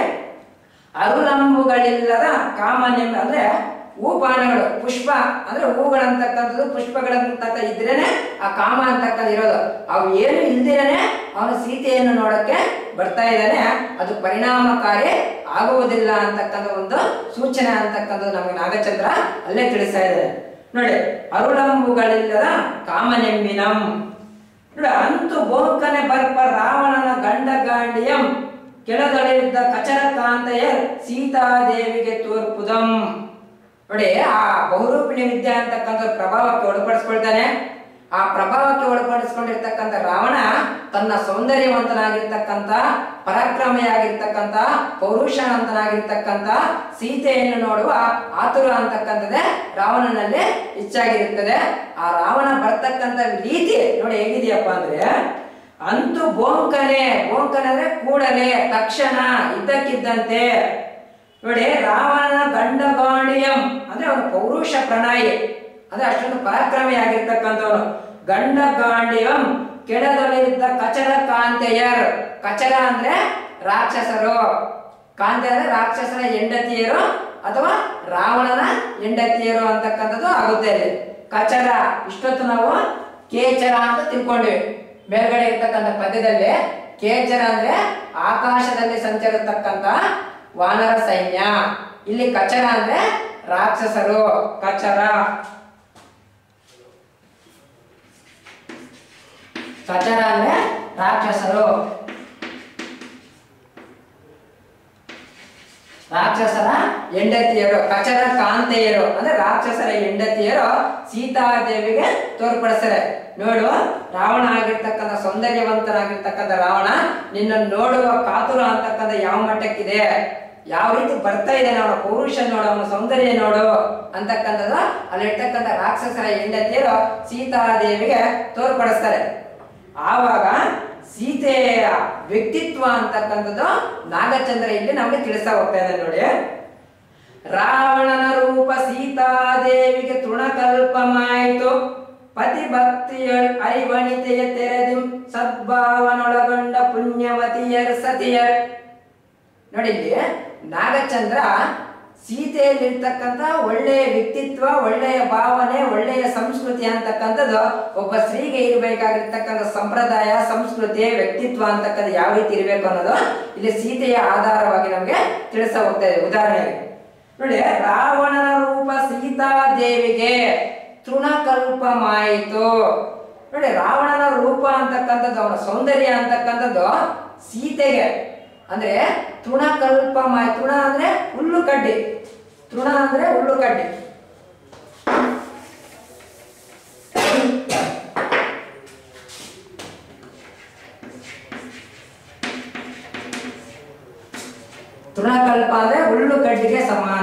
ಅರುಳಂಬುಗಳಿಲ್ಲದ ಕಾಮನೆಂಬ ಅಂದ್ರೆ ಹೂಪಾನಗಳು ಪುಷ್ಪ ಅಂದ್ರೆ ಹೂಗಳಂತಕ್ಕಂಥದ್ದು ಪುಷ್ಪಗಳಂತಕ್ಕ ಇದ್ರೇನೆ ಆ ಕಾಮ ಅಂತಕ್ಕಂಥ ಇರೋದು ಅವು ಏನು ಇಲ್ದಿರೇನೆ ಅವನು ಸೀತೆಯನ್ನು ನೋಡಕ್ಕೆ ಬರ್ತಾ ಇದ್ದಾನೆ ಅದು ಪರಿಣಾಮಕಾರಿ ಆಗುವುದಿಲ್ಲ ಅಂತಕ್ಕಂಥ ಒಂದು ಸೂಚನೆ ಅಂತಕ್ಕಂಥದ್ದು ನಮಗೆ ನಾಗಚಂದ್ರ ಅಲ್ಲೇ ತಿಳಿಸ್ತಾ ಇದ್ದಾರೆ ನೋಡಿ ಅರುಳಂಬುಗಳಿಲ್ಲದ ಕಾಮನೆಂಬಿನಂ ನೋಡಿ ಅಂತು ಬೋಂಕನೆ ಬರ್ಪ ರಾವಣನ ಗಂಡ ಗಾಂಡಿಯಂ ಕೆಳದೊಳೆಯುದ್ದ ಕಚರ ಕಾಂತೆಯ ಸೀತಾದೇವಿಗೆ ತೋರ್ಪುದಂ ನೋಡಿ ಆ ಬಹುರೂಪಿಣಿ ವಿದ್ಯೆ ಅಂತಕ್ಕಂಥ ಪ್ರಭಾವಕ್ಕೆ ಒಳಪಡಿಸ್ಕೊಳ್ತಾನೆ ಆ ಪ್ರಭಾವಕ್ಕೆ ಒಳಪಡಿಸ್ಕೊಂಡಿರ್ತಕ್ಕಂಥ ರಾವಣ ತನ್ನ ಸೌಂದರ್ಯವಂತನಾಗಿರ್ತಕ್ಕಂಥ ಪರಾಕ್ರಮಿಯಾಗಿರ್ತಕ್ಕಂಥ ಪೌರುಷವಂತನಾಗಿರ್ತಕ್ಕಂಥ ಸೀತೆಯನ್ನು ನೋಡುವ ಆತುರ ಅಂತಕ್ಕಂಥದ್ದೇ ರಾವಣನಲ್ಲಿ ಹೆಚ್ಚಾಗಿರುತ್ತದೆ ಆ ರಾವಣ ಬರ್ತಕ್ಕಂಥ ರೀತಿ ನೋಡಿ ಹೇಗಿದೆಯಪ್ಪ ಅಂದ್ರೆ ಅಂತೂ ಬೋಂಕನೆ ಬೋಂಕನೆ ಅಂದ್ರೆ ಕೂಡಲೇ ತಕ್ಷಣ ಇದ್ದಕ್ಕಿದ್ದಂತೆ ನೋಡಿ ರಾವಣನ ಗಂಡಗಾಂಡಿಯಂ ಅಂದ್ರೆ ಅವನು ಪೌರುಷ ಪ್ರಣಾಯಿ ಅಂದ್ರೆ ಅಷ್ಟೊಂದು ಪರಾಕ್ರಮಿಯಾಗಿರ್ತಕ್ಕಂಥವನು ಗಂಡಗಾಂಡಿಯಂ ಕೆಳದೊಳೆಯಿದ್ದ ಕಚರ ಕಾಂತೆಯರ್ ಕಚರ ಅಂದ್ರೆ ರಾಕ್ಷಸರು ಕಾಂತೆ ಅಂದ್ರೆ ರಾಕ್ಷಸರ ಹೆಂಡತಿಯರು ಅಥವಾ ರಾವಣನ ಹೆಂಡತಿಯರು ಅಂತಕ್ಕಂಥದ್ದು ಆಗುತ್ತೆ ಅಲ್ಲಿ ಕಚರ ಇಷ್ಟೊತ್ತು ನಾವು ಕೇಚರ ಅಂತ ತಿಳ್ಕೊಂಡ್ವಿ ಮೇಲ್ಗಡೆ ಇರ್ತಕ್ಕಂಥ ಪದ್ಯದಲ್ಲಿ ಕೇಚರ ಅಂದ್ರೆ ಆಕಾಶದಲ್ಲಿ ಸಂಚರಿರ್ತಕ್ಕಂಥ ವಾನರ ಸೈನ್ಯ ಇಲ್ಲಿ ಕಚರ ಅಂದ್ರೆ ರಾಕ್ಷಸರು ಕಚರ ಕಚರ ಅಂದ್ರೆ ರಾಕ್ಷಸರು ರಾಕ್ಷಸರ ಹೆಂಡತಿಯರು ಕಚರ ಕಾಂತೆಯರು ಅಂದ್ರೆ ರಾಕ್ಷಸರ ಹೆಂಡತಿಯರು ಸೀತಾದೇವಿಗೆ ತೋರ್ಪಡಿಸ್ತಾರೆ ನೋಡು ರಾವಣ ಆಗಿರ್ತಕ್ಕಂಥ ಸೌಂದರ್ಯವಂತನಾಗಿರ್ತಕ್ಕಂಥ ರಾವಣ ನಿನ್ನನ್ನು ನೋಡುವ ಕಾತುರ ಅಂತಕ್ಕಂಥ ಯಾವ ಮಟ್ಟಕ್ಕಿದೆ ಯಾವ ರೀತಿ ಬರ್ತಾ ಇದ್ದಾನೆ ಅವನ ಪೌರುಷ ನೋಡು ಅವನ ಸೌಂದರ್ಯ ನೋಡು ಅಂತಕ್ಕಂಥದ್ದು ಅಲ್ಲಿರ್ತಕ್ಕಂಥ ರಾಕ್ಷಸರ ಹೆಂಡತಿಯರು ಸೀತಾದೇವಿಗೆ ತೋರ್ಪಡಿಸ್ತಾರೆ ಆವಾಗ ಸೀತೆಯ ವ್ಯಕ್ತಿತ್ವ ಅಂತಕ್ಕಂಥದ್ದು ನಾಗಚಂದ್ರ ಇಲ್ಲಿ ನಮಗೆ ತಿಳಿಸ್ತಾ ಹೋಗ್ತಾ ಇದೆ ನೋಡಿ ರಾವಣನ ರೂಪ ಸೀತಾದೇವಿಗೆ ತೃಣಕಲ್ಪಮಾಯಿತು ಪತಿ ಭಕ್ತಿಯ ಐವಣಿತೆಯ ತೆರೆದಿ ಸದ್ಭಾವನೊಳಗೊಂಡ ಪುಣ್ಯವತಿಯರ್ ಸತಿಯರ್ ನೋಡಿ ಇಲ್ಲಿ ನಾಗಚಂದ್ರ ಸೀತೆಯಲ್ಲಿರ್ತಕ್ಕಂಥ ಒಳ್ಳೆಯ ವ್ಯಕ್ತಿತ್ವ ಒಳ್ಳೆಯ ಭಾವನೆ ಒಳ್ಳೆಯ ಸಂಸ್ಕೃತಿ ಅಂತಕ್ಕಂಥದ್ದು ಒಬ್ಬ ಸ್ತ್ರೀಗೆ ಇರಬೇಕಾಗಿರ್ತಕ್ಕಂಥ ಸಂಪ್ರದಾಯ ಸಂಸ್ಕೃತಿ ವ್ಯಕ್ತಿತ್ವ ಅಂತಕ್ಕಂಥ ಯಾವ ರೀತಿ ಇರಬೇಕು ಅನ್ನೋದು ಇಲ್ಲಿ ಸೀತೆಯ ಆಧಾರವಾಗಿ ನಮಗೆ ತಿಳಿಸ ಹೋಗ್ತಾ ಇದೆ ಉದಾಹರಣೆಗೆ ನೋಡಿ ರಾವಣನ ರೂಪ ಸೀತಾದೇವಿಗೆ ತೃಣಕಲ್ಪಮಾಯಿತು ನೋಡಿ ರಾವಣನ ರೂಪ ಅಂತಕ್ಕಂಥದ್ದು ಅವನ ಸೌಂದರ್ಯ ಅಂತಕ್ಕಂಥದ್ದು ಸೀತೆಗೆ ಅಂದ್ರೆ ತೃಣಕಲ್ಪಮಾಯಿ ತೃಣ ಅಂದ್ರೆ ಹುಲ್ಲು ಕಡ್ಡಿ ತೃಣ ಅಂದ್ರೆ ಹುಲ್ಲು ಕಡ್ಡಿ ತೃಣಕಲ್ಪ ಅಂದ್ರೆ ಹುಲ್ಲು ಕಡ್ಡಿಗೆ ಸಮಾನ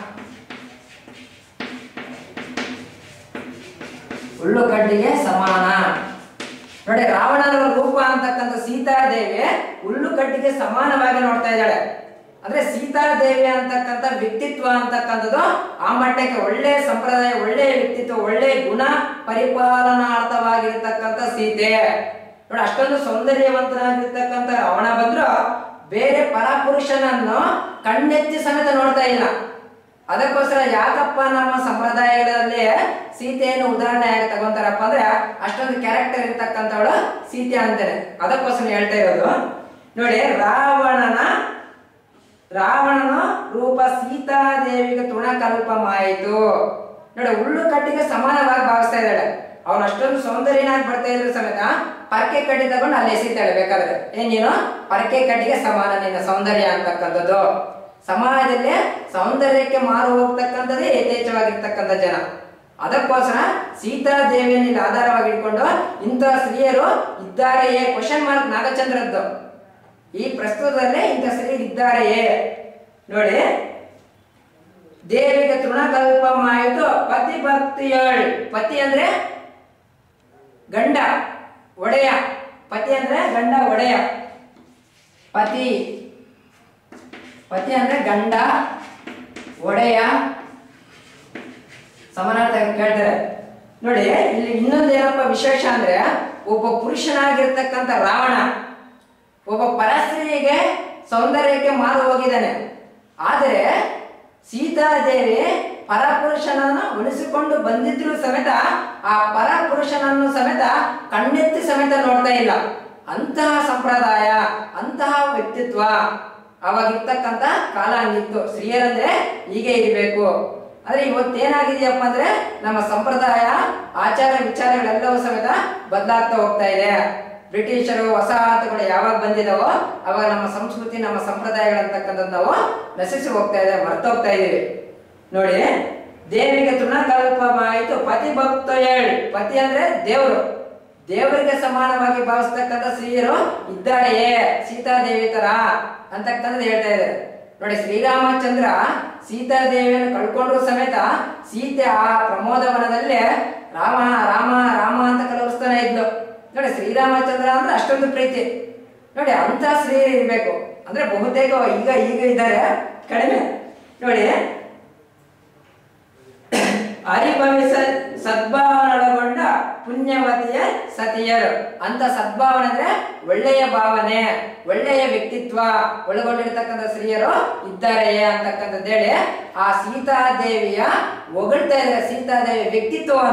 ಹುಲ್ಲು ಕಡ್ಡಿಗೆ ಸಮಾನ ನೋಡಿ ರಾವಣನ ರೂಪ ಅಂತಕ್ಕಂಥ ಸೀತಾದೇವಿ ಹುಲ್ಲು ಕಡ್ಡಿಗೆ ಸಮಾನವಾಗಿ ನೋಡ್ತಾ ಇದ್ದಾಳೆ ಅಂದ್ರೆ ಸೀತಾದೇವಿ ಅಂತಕ್ಕಂಥ ವ್ಯಕ್ತಿತ್ವ ಅಂತಕ್ಕಂಥದ್ದು ಆ ಮಟ್ಟಕ್ಕೆ ಒಳ್ಳೆಯ ಸಂಪ್ರದಾಯ ಒಳ್ಳೆಯ ವ್ಯಕ್ತಿತ್ವ ಒಳ್ಳೆಯ ಗುಣ ಪರಿಪಾಲನಾರ್ಥವಾಗಿರ್ತಕ್ಕಂಥ ಸೀತೆ ನೋಡಿ ಅಷ್ಟೊಂದು ಸೌಂದರ್ಯವಂತನಾಗಿರ್ತಕ್ಕಂಥ ರಾವಣ ಬಂದ್ರು ಬೇರೆ ಪರಪುರುಷನನ್ನು ಕಣ್ಣೆತ್ತಿ ಸಮೇತ ನೋಡ್ತಾ ಇಲ್ಲ ಅದಕ್ಕೋಸ್ಕರ ಯಾಕಪ್ಪ ನಮ್ಮ ಸಂಪ್ರದಾಯಗಳಲ್ಲಿ ಸೀತೆಯನ್ನು ಉದಾಹರಣೆಯಾಗಿ ತಗೊಂತಾರಪ್ಪ ಅಂದ್ರೆ ಅಷ್ಟೊಂದು ಕ್ಯಾರೆಕ್ಟರ್ ಇರ್ತಕ್ಕಂಥವಳು ಸೀತೆ ಅಂತಾರೆ ಅದಕ್ಕೋಸ್ಕರ ಹೇಳ್ತಾ ಇರೋದು ನೋಡಿ ರಾವಣನ ರಾವಣನ ರೂಪ ಸೀತಾದೇವಿಗೆ ತೃಣಕಲ್ಪಮಾಯಿತು ನೋಡಿ ಹುಲ್ಲು ಕಟ್ಟಿಗೆ ಸಮಾನವಾಗಿ ಭಾವಿಸ್ತಾ ಇದ್ದಾಳೆ ಅವನು ಅಷ್ಟೊಂದು ಸೌಂದರ್ಯನಾಗಿ ಬರ್ತಾ ಇದ್ರು ಸಮೇತ ಪರಕೆ ಕಡ್ಡಿ ತಗೊಂಡು ಅಲ್ಲಿ ಎಸಿತಾಳೆ ಬೇಕಾದ್ರೆ ಏನ್ ನೀನು ಪರಕೆ ಕಡ್ಡಿಗೆ ಸಮಾನ ನಿನ್ನ ಸೌಂದರ್ಯ ಅಂತಕ್ಕಂಥದ್ದು ಸಮಾಜದಲ್ಲಿ ಸೌಂದರ್ಯಕ್ಕೆ ಮಾರು ಹೋಗ್ತಕ್ಕಂಥದ್ದೇ ಯಥೇಚ್ಛವಾಗಿರ್ತಕ್ಕಂಥ ಜನ ಅದಕ್ಕೋಸ್ಕರ ಸೀತಾದೇವಿಯನ್ನು ಇಲ್ಲಿ ಆಧಾರವಾಗಿ ಇಟ್ಕೊಂಡು ಇಂತಹ ಸ್ತ್ರೀಯರು ಇದ್ದಾರೆಯೇ ಕ್ವಶನ್ ಮಾರ್ಕ್ ನಾಗಚಂದ್ರದ್ದು ಈ ಪ್ರಸ್ತುತದಲ್ಲೇ ಇಂಥ ಸ್ತ್ರೀಯರು ಇದ್ದಾರೆಯೇ ನೋಡಿ ದೇವಿಗೆ ತೃಣಕಲ್ಪಮಾಯಿತು ಪತಿ ಭಕ್ತಿಯಳ್ ಪತಿ ಅಂದ್ರೆ ಗಂಡ ಒಡೆಯ ಪತಿ ಅಂದ್ರೆ ಗಂಡ ಒಡೆಯ ಪತಿ ಪತಿ ಅಂದ್ರೆ ಗಂಡ ಒಡೆಯ ಸಮಾನಾರ್ಥ ಕೇಳ್ತಾರೆ ನೋಡಿ ಇಲ್ಲಿ ಇನ್ನೊಂದು ಏನಪ್ಪ ವಿಶೇಷ ಅಂದ್ರೆ ಒಬ್ಬ ಪುರುಷನಾಗಿರ್ತಕ್ಕಂಥ ರಾವಣ ಒಬ್ಬ ಪರಸ್ತ್ರೀಗೆ ಸೌಂದರ್ಯಕ್ಕೆ ಮಾರು ಹೋಗಿದ್ದಾನೆ ಆದರೆ ಸೀತಾದೇವಿ ಪರಪುರುಷನನ್ನು ಉಳಿಸಿಕೊಂಡು ಬಂದಿದ್ರು ಸಮೇತ ಆ ಪರಪುರುಷನನ್ನು ಸಮೇತ ಕಣ್ಣೆತ್ತಿ ಸಮೇತ ನೋಡ್ತಾ ಇಲ್ಲ ಅಂತಹ ಸಂಪ್ರದಾಯ ಅಂತಹ ವ್ಯಕ್ತಿತ್ವ ಅವಾಗಿರ್ತಕ್ಕಂಥ ಕಾಲ ಹಂಗಿತ್ತು ಸ್ತ್ರೀಯರಂದ್ರೆ ಹೀಗೆ ಇರಬೇಕು ಆದ್ರೆ ಇವತ್ತೇನಾಗಿದೆಯಪ್ಪ ಅಂದ್ರೆ ನಮ್ಮ ಸಂಪ್ರದಾಯ ಆಚಾರ ವಿಚಾರಗಳೆಲ್ಲವೂ ಸಮೇತ ಬದಲಾಗ್ತಾ ಹೋಗ್ತಾ ಇದೆ ಬ್ರಿಟಿಷರು ವಸಾಹತುಗಳು ಯಾವಾಗ ಬಂದಿದಾವೋ ಅವಾಗ ನಮ್ಮ ಸಂಸ್ಕೃತಿ ನಮ್ಮ ಸಂಪ್ರದಾಯಗಳಂತಕ್ಕಂಥದ್ದು ನಾವು ನಶಿಸಿ ಹೋಗ್ತಾ ಇದೆ ಮರ್ತೋಗ್ತಾ ಇದೀವಿ ನೋಡಿ ದೇವಿಗೆ ತೃಣಕಲ್ಪಮಾಯಿತು ಪತಿ ಭಕ್ತ ಹೇಳಿ ಪತಿ ಅಂದ್ರೆ ದೇವರು ದೇವರಿಗೆ ಸಮಾನವಾಗಿ ಭಾವಿಸ್ತಕ್ಕಂಥ ಸ್ತ್ರೀಯರು ಇದ್ದಾರೆಯೇ ಸೀತಾದೇವಿ ತರ ಅಂತಕ್ಕಂಥದ್ದು ಹೇಳ್ತಾ ಇದ್ದಾರೆ ನೋಡಿ ಶ್ರೀರಾಮಚಂದ್ರ ಸೀತಾದೇವಿಯನ್ನು ಕಳ್ಕೊಂಡ್ರು ಸಮೇತ ಸೀತೆ ಆ ಪ್ರಮೋದವನದಲ್ಲಿ ರಾಮ ರಾಮ ರಾಮ ಅಂತ ಕಲವರಿಸ್ತಾನೆ ಇದ್ಲು ನೋಡಿ ಶ್ರೀರಾಮಚಂದ್ರ ಅಂದ್ರೆ ಅಷ್ಟೊಂದು ಪ್ರೀತಿ ನೋಡಿ ಅಂತ ಸ್ತ್ರೀ ಇರ್ಬೇಕು ಅಂದ್ರೆ ಬಹುತೇಕ ಈಗ ಈಗ ಇದ್ದಾರೆ ಕಡಿಮೆ ನೋಡಿ ಹರಿಭವಿಸ ಸದ್ಭಾವನೊಳಗೊಂಡ ಪುಣ್ಯವತಿಯ ಸತಿಯರು ಅಂತ ಸದ್ಭಾವನೆ ಅಂದ್ರೆ ಒಳ್ಳೆಯ ಭಾವನೆ ಒಳ್ಳೆಯ ವ್ಯಕ್ತಿತ್ವ ಒಳಗೊಂಡಿರ್ತಕ್ಕಂಥ ಸ್ತ್ರೀಯರು ಇದ್ದಾರೆಯೇ ಅಂತಕ್ಕಂಥದ್ದು ಹೇಳಿ ಆ ಸೀತಾದೇವಿಯ ಹೊಗಳ್ತಾ ಇದ್ದಾರೆ ಸೀತಾದೇವಿಯ ವ್ಯಕ್ತಿತ್ವವನ್ನು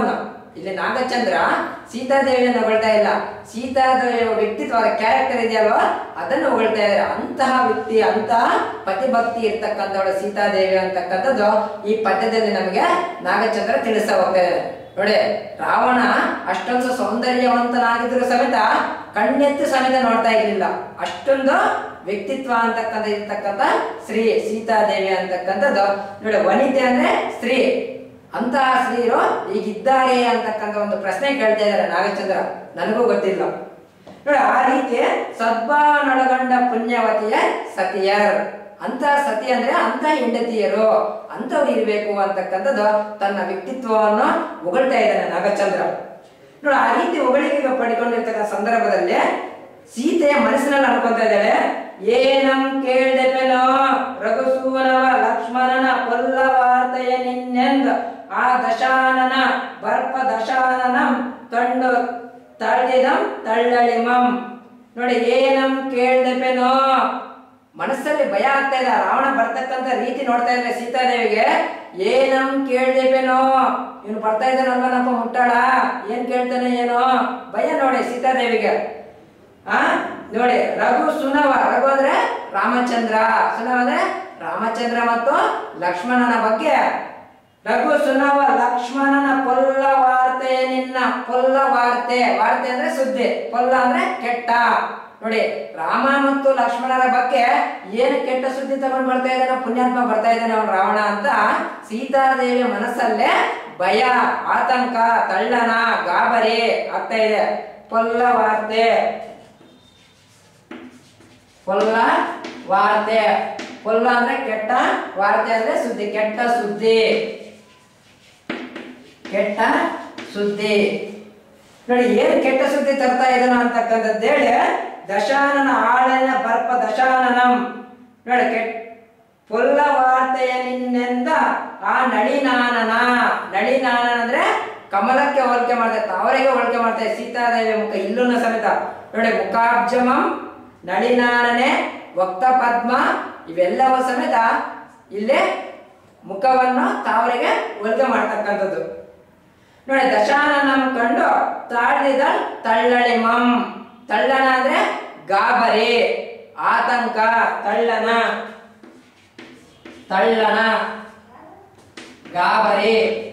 ಇಲ್ಲಿ ನಾಗಚಂದ್ರ ಸೀತಾದೇವಿಯನ್ನು ಹೊಗಳ್ತಾ ಇಲ್ಲ ಸೀತಾದೇವಿಯ ವ್ಯಕ್ತಿತ್ವ ಕ್ಯಾರೆಕ್ಟರ್ ಇದೆಯಲ್ವಾ ಅದನ್ನು ಹೊಗಳ್ತಾ ಇದ್ದಾರೆ ಅಂತಹ ವ್ಯಕ್ತಿ ಅಂತಹ ಪತಿಭಕ್ತಿ ಇರ್ತಕ್ಕಂಥವಳು ಸೀತಾದೇವಿ ಅಂತಕ್ಕಂಥದ್ದು ಈ ಪದ್ಯದಲ್ಲಿ ನಮಗೆ ನಾಗಚಂದ್ರ ತಿಳಿಸ್ತಾ ಹೋಗ್ತಾ ಇದ್ದಾರೆ ನೋಡಿ ರಾವಣ ಅಷ್ಟೊಂದು ಸೌಂದರ್ಯವಂತನಾಗಿದ್ರು ಸಮೇತ ಕಣ್ಣೆತ್ತಿ ಸಮೇತ ನೋಡ್ತಾ ಇರ್ಲಿಲ್ಲ ಅಷ್ಟೊಂದು ವ್ಯಕ್ತಿತ್ವ ಅಂತಕ್ಕಂಥ ಇರ್ತಕ್ಕಂಥ ಸ್ತ್ರೀ ಸೀತಾದೇವಿ ಅಂತಕ್ಕಂಥದ್ದು ನೋಡಿ ವನಿತೆ ಅಂದ್ರೆ ಸ್ತ್ರೀ ಅಂತಹ ಸ್ತ್ರೀಯರು ಈಗಿದ್ದಾರೆ ಅಂತಕ್ಕಂಥ ಒಂದು ಪ್ರಶ್ನೆ ಕೇಳ್ತಾ ಇದ್ದಾರೆ ನಾಗಚಂದ್ರ ನನಗೂ ಗೊತ್ತಿಲ್ಲ ನೋಡಿ ಆ ರೀತಿ ಸದ್ಭಾವನೊಳಗೊಂಡ ಪುಣ್ಯವತಿಯ ಸತಿಯರ್ ಅಂತ ಸತಿ ಅಂದ್ರೆ ಅಂತ ಹೆಂಡತಿಯರು ಅಂತವ್ರು ಇರಬೇಕು ಅಂತಕ್ಕಂಥದ್ದು ತನ್ನ ವ್ಯಕ್ತಿತ್ವವನ್ನು ಹೊಗಳ್ತಾ ಇದ್ದಾನೆ ನಾಗಚಂದ್ರ ನೋಡಿ ಆ ರೀತಿ ಹೊಗಳಿಕೆ ಪಡ್ಕೊಂಡಿರ್ತಕ್ಕಂಥ ಸಂದರ್ಭದಲ್ಲಿ ಸೀತೆಯ ಮನಸ್ಸಿನಲ್ಲಿ ಅನ್ಕೊಂತ ಇದ್ದಾಳೆ ಏನಂ ಕೇಳ್ದೆಪೆನೋ ರಘುಸೂನವ ಲಕ್ಷ್ಮಣನ ಕೊಲ್ಲವಾರ್ತೆಯ ನಿನ್ನೆಂದು ಆ ದಶಾನನ ಬರ್ಪ ದಶಾನನಂ ತಂಡು ತಳ್ಳಿದಂ ತಳ್ಳಳಿಮಂ ನೋಡಿ ಏನಂ ಕೇಳ್ದೆಪೆನೋ ಮನಸ್ಸಲ್ಲಿ ಭಯ ಆಗ್ತಾ ಇದೆ ರಾವಣ ಬರ್ತಕ್ಕಂತ ರೀತಿ ನೋಡ್ತಾ ಇದ್ರೆ ಸೀತಾದೇವಿಗೆ ಏನಂ ಕೇಳ್ದೇಬೇನೋ ಇವನು ಬರ್ತಾ ಇದ್ದಾನಲ್ವನಪ್ಪ ಮುಟ್ಟಾಳ ಏನ್ ಕೇಳ್ತಾನೆ ಏನೋ ಭಯ ನೋಡಿ ಸೀತಾದೇವಿಗೆ ಆ ನೋಡಿ ರಘು ಸುನವ ರಘು ಅಂದ್ರೆ ರಾಮಚಂದ್ರ ಸುನವ ಅಂದ್ರೆ ರಾಮಚಂದ್ರ ಮತ್ತು ಲಕ್ಷ್ಮಣನ ಬಗ್ಗೆ ರಘು ಸುನವ ಲಕ್ಷ್ಮಣನ ಕೊಲ್ಲ ವಾರ್ತೆ ನಿನ್ನ ಕೊಲ್ಲ ವಾರ್ತೆ ವಾರ್ತೆ ಅಂದ್ರೆ ಸುದ್ದಿ ಕೊಲ್ಲ ಅಂದ್ರೆ ಕೆಟ್ಟ ನೋಡಿ ರಾಮ ಮತ್ತು ಲಕ್ಷ್ಮಣರ ಬಗ್ಗೆ ಏನು ಕೆಟ್ಟ ಸುದ್ದಿ ತಗೊಂಡು ಬರ್ತಾ ಇದ್ದಾನೆ ಪುಣ್ಯಾತ್ಮ ಬರ್ತಾ ಇದ್ದಾನೆ ಅವನು ರಾವಣ ಅಂತ ಸೀತಾದೇವಿಯ ಮನಸ್ಸಲ್ಲೇ ಭಯ ಆತಂಕ ತಳ್ಳನ ಗಾಬರಿ ಆಗ್ತಾ ಇದೆ ಕೊಲ್ಲ ವಾರ್ತೆ ಕೊಲ್ಲ ವಾರ್ತೆ ಕೊಲ್ಲ ಅಂದ್ರೆ ಕೆಟ್ಟ ವಾರ್ತೆ ಅಂದ್ರೆ ಸುದ್ದಿ ಕೆಟ್ಟ ಸುದ್ದಿ ಕೆಟ್ಟ ಸುದ್ದಿ ನೋಡಿ ಏನ್ ಕೆಟ್ಟ ಸುದ್ದಿ ತರ್ತಾ ಇದ್ದಾನ ಅಂತಕ್ಕಂಥದ್ದು ಹೇಳಿ ದಶಾನನ ಆಳನ ಬರ್ಪ ದಶಾನನಂ ನೋಡಿ ಕೆಟ್ಟ ಪೊಲ್ಲ ವಾರ್ತೆಯ ನಿನ್ನೆಂದ ಆ ನಳಿನಾನನ ನಳಿನಾನನ ಅಂದ್ರೆ ಕಮಲಕ್ಕೆ ಹೋಲಿಕೆ ಮಾಡ್ತಾರೆ ತಾವರೆಗೆ ಹೋಲಿಕೆ ಮಾಡ್ತಾರೆ ಸೀತಾದೇವಿ ಮುಖ ಇಲ್ಲೂನ ಸಮೇತ ನೋಡಿ ಮುಖಾಬ್ಜಮಂ ನಳಿನಾನನೆ ವಕ್ತ ಪದ್ಮ ಇವೆಲ್ಲವೂ ಸಮೇತ ಇಲ್ಲೇ ಮುಖವನ್ನು ತಾವರೆಗೆ ಹೋಲಿಕೆ ಮಾಡ್ತಕ್ಕಂಥದ್ದು ನೋಡಿ ದಶಾನನಂ ಕಂಡು ತಾಳಿದ ತಳ್ಳಳಿಮಂ ತಳ್ಳನ ಅಂದ್ರೆ ಗಾಬರಿ ಆತಂಕ ತಳ್ಳನ ತಳ್ಳನ ಗಾಬರಿ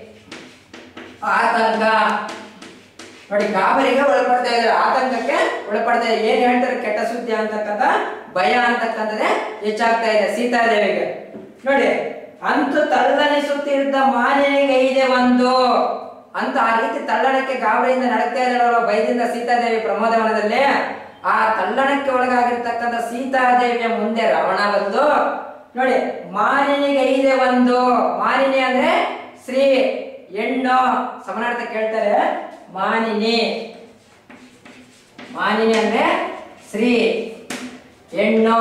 ಆತಂಕ ನೋಡಿ ಗಾಬರಿಗೆ ಒಳಪಡ್ತಾ ಇದ್ದಾರೆ ಆತಂಕಕ್ಕೆ ಒಳಪಡ್ತಾ ಇದೆ ಏನ್ ಹೇಳ್ತಾರೆ ಕೆಟ್ಟ ಸುದ್ದಿ ಅಂತಕ್ಕಂಥ ಭಯ ಅಂತಕ್ಕಂಥದ್ದೇ ಹೆಚ್ಚಾಗ್ತಾ ಇದೆ ಸೀತಾದೇವಿಗೆ ನೋಡಿ ಅಂತೂ ತಳ್ಳನಿಸುತ್ತಿದ್ದ ಮಾನಿನಿಗೆ ಇದೆ ಒಂದು ಅಂತ ಆ ರೀತಿ ತಳ್ಳಣಕ್ಕೆ ಗಾಬರಿಯಿಂದ ನಡಕ್ತಾ ಇದ್ದಾಳಲ್ಲ ಭಯದಿಂದ ಸೀತಾದೇವಿ ಪ್ರಮೋದವನದಲ್ಲಿ ಆ ತಳ್ಳಣಕ್ಕೆ ಒಳಗಾಗಿರ್ತಕ್ಕಂಥ ಸೀತಾದೇವಿಯ ಮುಂದೆ ರಾವಣ ಬಂದು ನೋಡಿ ಮಾನಿನಿಗೆ ಇದೆ ಒಂದು ಮಾನಿನಿ ಅಂದ್ರೆ ಶ್ರೀ ಹೆಣ್ಣು ಸಮನಾರ್ಥ ಕೇಳ್ತಾರೆ ಮಾನಿನಿ ಮಾನಿನಿ ಅಂದ್ರೆ ಶ್ರೀ ಹೆಣ್ಣು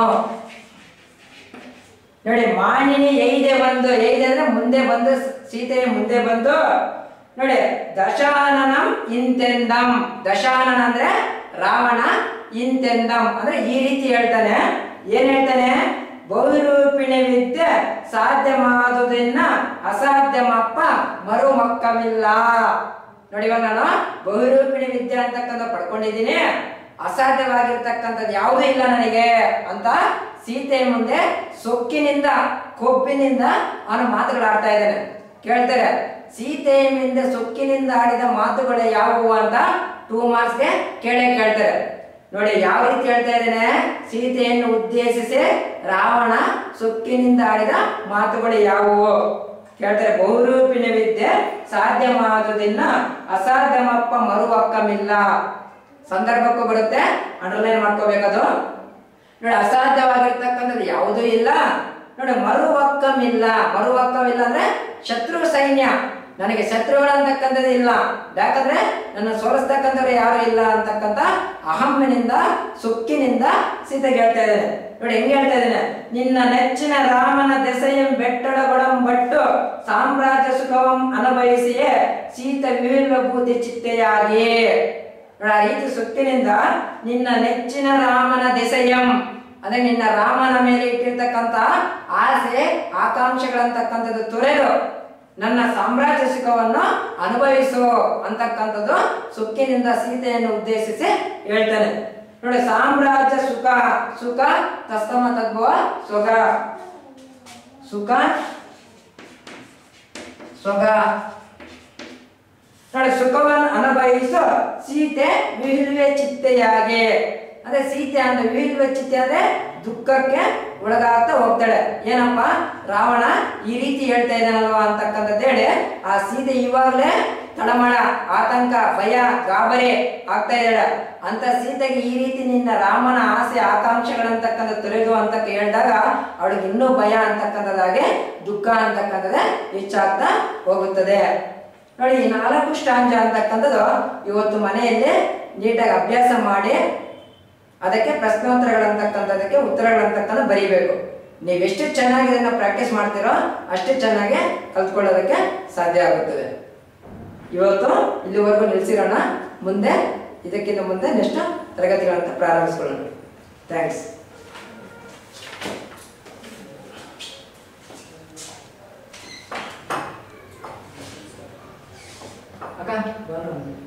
ನೋಡಿ ಮಾನಿನಿ ಎಯ್ದೆ ಬಂದು ಎಯ್ದೆ ಅಂದ್ರೆ ಮುಂದೆ ಬಂದು ಸೀತೆಯ ಮುಂದೆ ಬಂದು ನೋಡಿ ದಶಾನನಂ ಇಂತೆಂದಂ ದಶಾನನ ಅಂದ್ರೆ ರಾವಣ ಇಂತೆಂದಂ ಅಂದ್ರೆ ಈ ರೀತಿ ಹೇಳ್ತಾನೆ ಏನ್ ಹೇಳ್ತಾನೆ ಬಹುರೂಪಿಣಿ ವಿದ್ಯೆ ಸಾಧ್ಯವಾದುದನ್ನ ಅಸಾಧ್ಯವಪ್ಪ ಮರು ಮಕ್ಕವಿಲ್ಲ ನೋಡಿ ಇವಾಗ ನಾನು ಬಹುರೂಪಿಣಿ ವಿದ್ಯೆ ಅಂತಕ್ಕಂಥ ಪಡ್ಕೊಂಡಿದ್ದೀನಿ ಅಸಾಧ್ಯವಾಗಿರ್ತಕ್ಕಂಥದ್ದು ಯಾವುದೂ ಇಲ್ಲ ನನಗೆ ಅಂತ ಸೀತೆಯ ಮುಂದೆ ಸೊಕ್ಕಿನಿಂದ ಕೊಬ್ಬಿನಿಂದ ಅವನು ಮಾತುಗಳಾಡ್ತಾ ಇದ್ದಾನೆ ಕೇಳ್ತಾರೆ ಸೀತೆಯ ಮುಂದೆ ಸೊಕ್ಕಿನಿಂದ ಆಡಿದ ಮಾತುಗಳು ಯಾವುವು ಅಂತ ಟೂ ಮಾರ್ಕ್ಸ್ಗೆ ಕೇಳೇ ಕೇಳ್ತಾರೆ ನೋಡಿ ಯಾವ ರೀತಿ ಹೇಳ್ತಾ ಇದ್ದೇನೆ ಸೀತೆಯನ್ನು ಉದ್ದೇಶಿಸಿ ರಾವಣ ಸೊಕ್ಕಿನಿಂದ ಆಡಿದ ಮಾತುಗಳು ಯಾವುವು ಕೇಳ್ತಾರೆ ಬಹುರೂಪಿನ ವಿದ್ಯೆ ಸಾಧ್ಯವಾದುದನ್ನ ಅಸಾಧ್ಯವಪ್ಪ ಮರುವಕ್ಕಮಿಲ್ಲ ಸಂದರ್ಭಕ್ಕೂ ಬರುತ್ತೆ ಅಂಡರ್ಲೈನ್ ಮಾಡ್ಕೋಬೇಕದು ನೋಡಿ ಅಸಾಧ್ಯವಾಗಿರ್ತಕ್ಕಂಥದ್ದು ಯಾವುದೂ ಇಲ್ಲ ನೋಡಿ ಮರುವಕ್ಕಮಿಲ್ಲ ಮರುವಕ್ಕಮಿಲ್ಲ ಅಂದ್ರೆ ಶತ್ರು ಸೈನ್ಯ ನನಗೆ ಶತ್ರುಗಳು ಅಂತಕ್ಕಂಥದ್ದು ಇಲ್ಲ ಯಾಕಂದ್ರೆ ನನ್ನ ಸೋಲಿಸ್ತಕ್ಕಂಥವ್ರು ಯಾರು ಇಲ್ಲ ಅಂತಕ್ಕಂಥ ಅಹಮ್ಮಿನಿಂದ ಸುಕ್ಕಿನಿಂದ ಸೀತೆಗೆ ಹೇಳ್ತಾ ಇದ್ದೇನೆ ನೋಡಿ ಹೆಂಗ್ ಹೇಳ್ತಾ ಇದ್ದೇನೆ ನಿನ್ನ ನೆಚ್ಚಿನ ರಾಮನ ದೆಸೆಯಂ ಬೆಟ್ಟಡಗೊಳಂ ಬಟ್ಟು ಸಾಮ್ರಾಜ್ಯ ಸುಖವಂ ಅನುಭವಿಸಿಯೇ ಸೀತ ವಿವಿಧಭೂತಿ ಚಿತ್ತೆಯಾಗಿ ನೋಡಿ ಆ ರೀತಿ ಸುತ್ತಿನಿಂದ ನಿನ್ನ ನೆಚ್ಚಿನ ರಾಮನ ದೆಸೆಯಂ ಅಂದ್ರೆ ನಿನ್ನ ರಾಮನ ಮೇಲೆ ಇಟ್ಟಿರ್ತಕ್ಕಂಥ ಆಸೆ ಆಕಾಂಕ್ಷೆಗಳಂತಕ್ಕಂಥದ್ದು ತೊರೆದು ನನ್ನ ಸಾಮ್ರಾಜ್ಯ ಸುಖವನ್ನು ಅನುಭವಿಸು ಅಂತಕ್ಕಂಥದ್ದು ಸುಕ್ಕಿನಿಂದ ಸೀತೆಯನ್ನು ಉದ್ದೇಶಿಸಿ ಹೇಳ್ತಾನೆ ನೋಡಿ ಸಾಮ್ರಾಜ್ಯ ಸುಖ ಸುಖ ತಸ್ತಮ ತದ್ಭವ ಸೊಗ ಸುಖ ಸೊಗ ನೋಡಿ ಸುಖವನ್ನು ಅನುಭವಿಸು ಸೀತೆ ವಿಹಿಲ್ವೆ ಚಿತ್ತೆಯಾಗೆ ಅಂದ್ರೆ ಸೀತೆ ಅಂದ್ರೆ ವಿಹಿಲ್ವೆ ಚಿತ್ತೆ ಅಂದ್ರೆ ದುಃಖಕ್ಕೆ ಒಳಗಾಗ್ತಾ ಹೋಗ್ತಾಳೆ ಏನಪ್ಪ ರಾವಣ ಈ ರೀತಿ ಹೇಳ್ತಾ ಇದ್ದಾನಲ್ವಾ ಅಂತಕ್ಕಂಥದ್ದು ಹೇಳಿ ಆ ಸೀತೆ ಇವಾಗಲೇ ತಳಮಳ ಆತಂಕ ಭಯ ಗಾಬರಿ ಆಗ್ತಾ ಇದ್ದಾಳೆ ಅಂತ ಸೀತೆಗೆ ಈ ರೀತಿ ನಿನ್ನ ರಾಮನ ಆಸೆ ಆಕಾಂಕ್ಷೆಗಳಂತಕ್ಕಂಥ ತೊರೆದು ಅಂತ ಹೇಳಿದಾಗ ಅವಳಿಗೆ ಇನ್ನೂ ಭಯ ಅಂತಕ್ಕಂಥದ್ದಾಗೆ ದುಃಖ ಅಂತಕ್ಕಂಥದ್ದೇ ಹೆಚ್ಚಾಗ್ತಾ ಹೋಗುತ್ತದೆ ನೋಡಿ ಈ ನಾಲ್ಕು ಸ್ಟಾಂಜ ಅಂತಕ್ಕಂಥದ್ದು ಇವತ್ತು ಮನೆಯಲ್ಲಿ ನೀಟಾಗಿ ಅಭ್ಯಾಸ ಮಾಡಿ ಅದಕ್ಕೆ ಪ್ರಶ್ನೋತ್ತರಗಳಂತಕ್ಕಂಥದಕ್ಕೆ ಉತ್ತರಗಳಂತಕ್ಕಂಥ ಬರೀಬೇಕು ನೀವೆಷ್ಟು ಚೆನ್ನಾಗಿ ಇದನ್ನ ಪ್ರಾಕ್ಟೀಸ್ ಮಾಡ್ತೀರೋ ಅಷ್ಟು ಚೆನ್ನಾಗಿ ಕಲ್ತ್ಕೊಳ್ಳೋದಕ್ಕೆ ಸಾಧ್ಯ ಆಗುತ್ತದೆ ಇವತ್ತು ಇಲ್ಲಿವರೆಗೂ ನಿಲ್ಸಿರೋಣ ಮುಂದೆ ಇದಕ್ಕಿಂತ ಮುಂದೆ ನೆಕ್ಸ್ಟ್ ತರಗತಿಗಳಂತ ಪ್ರಾರಂಭಿಸ್ಕೊಳ್ಳೋಣ ಥ್ಯಾಂಕ್ಸ್ ಅಕ್ಕ ಬರೋಣ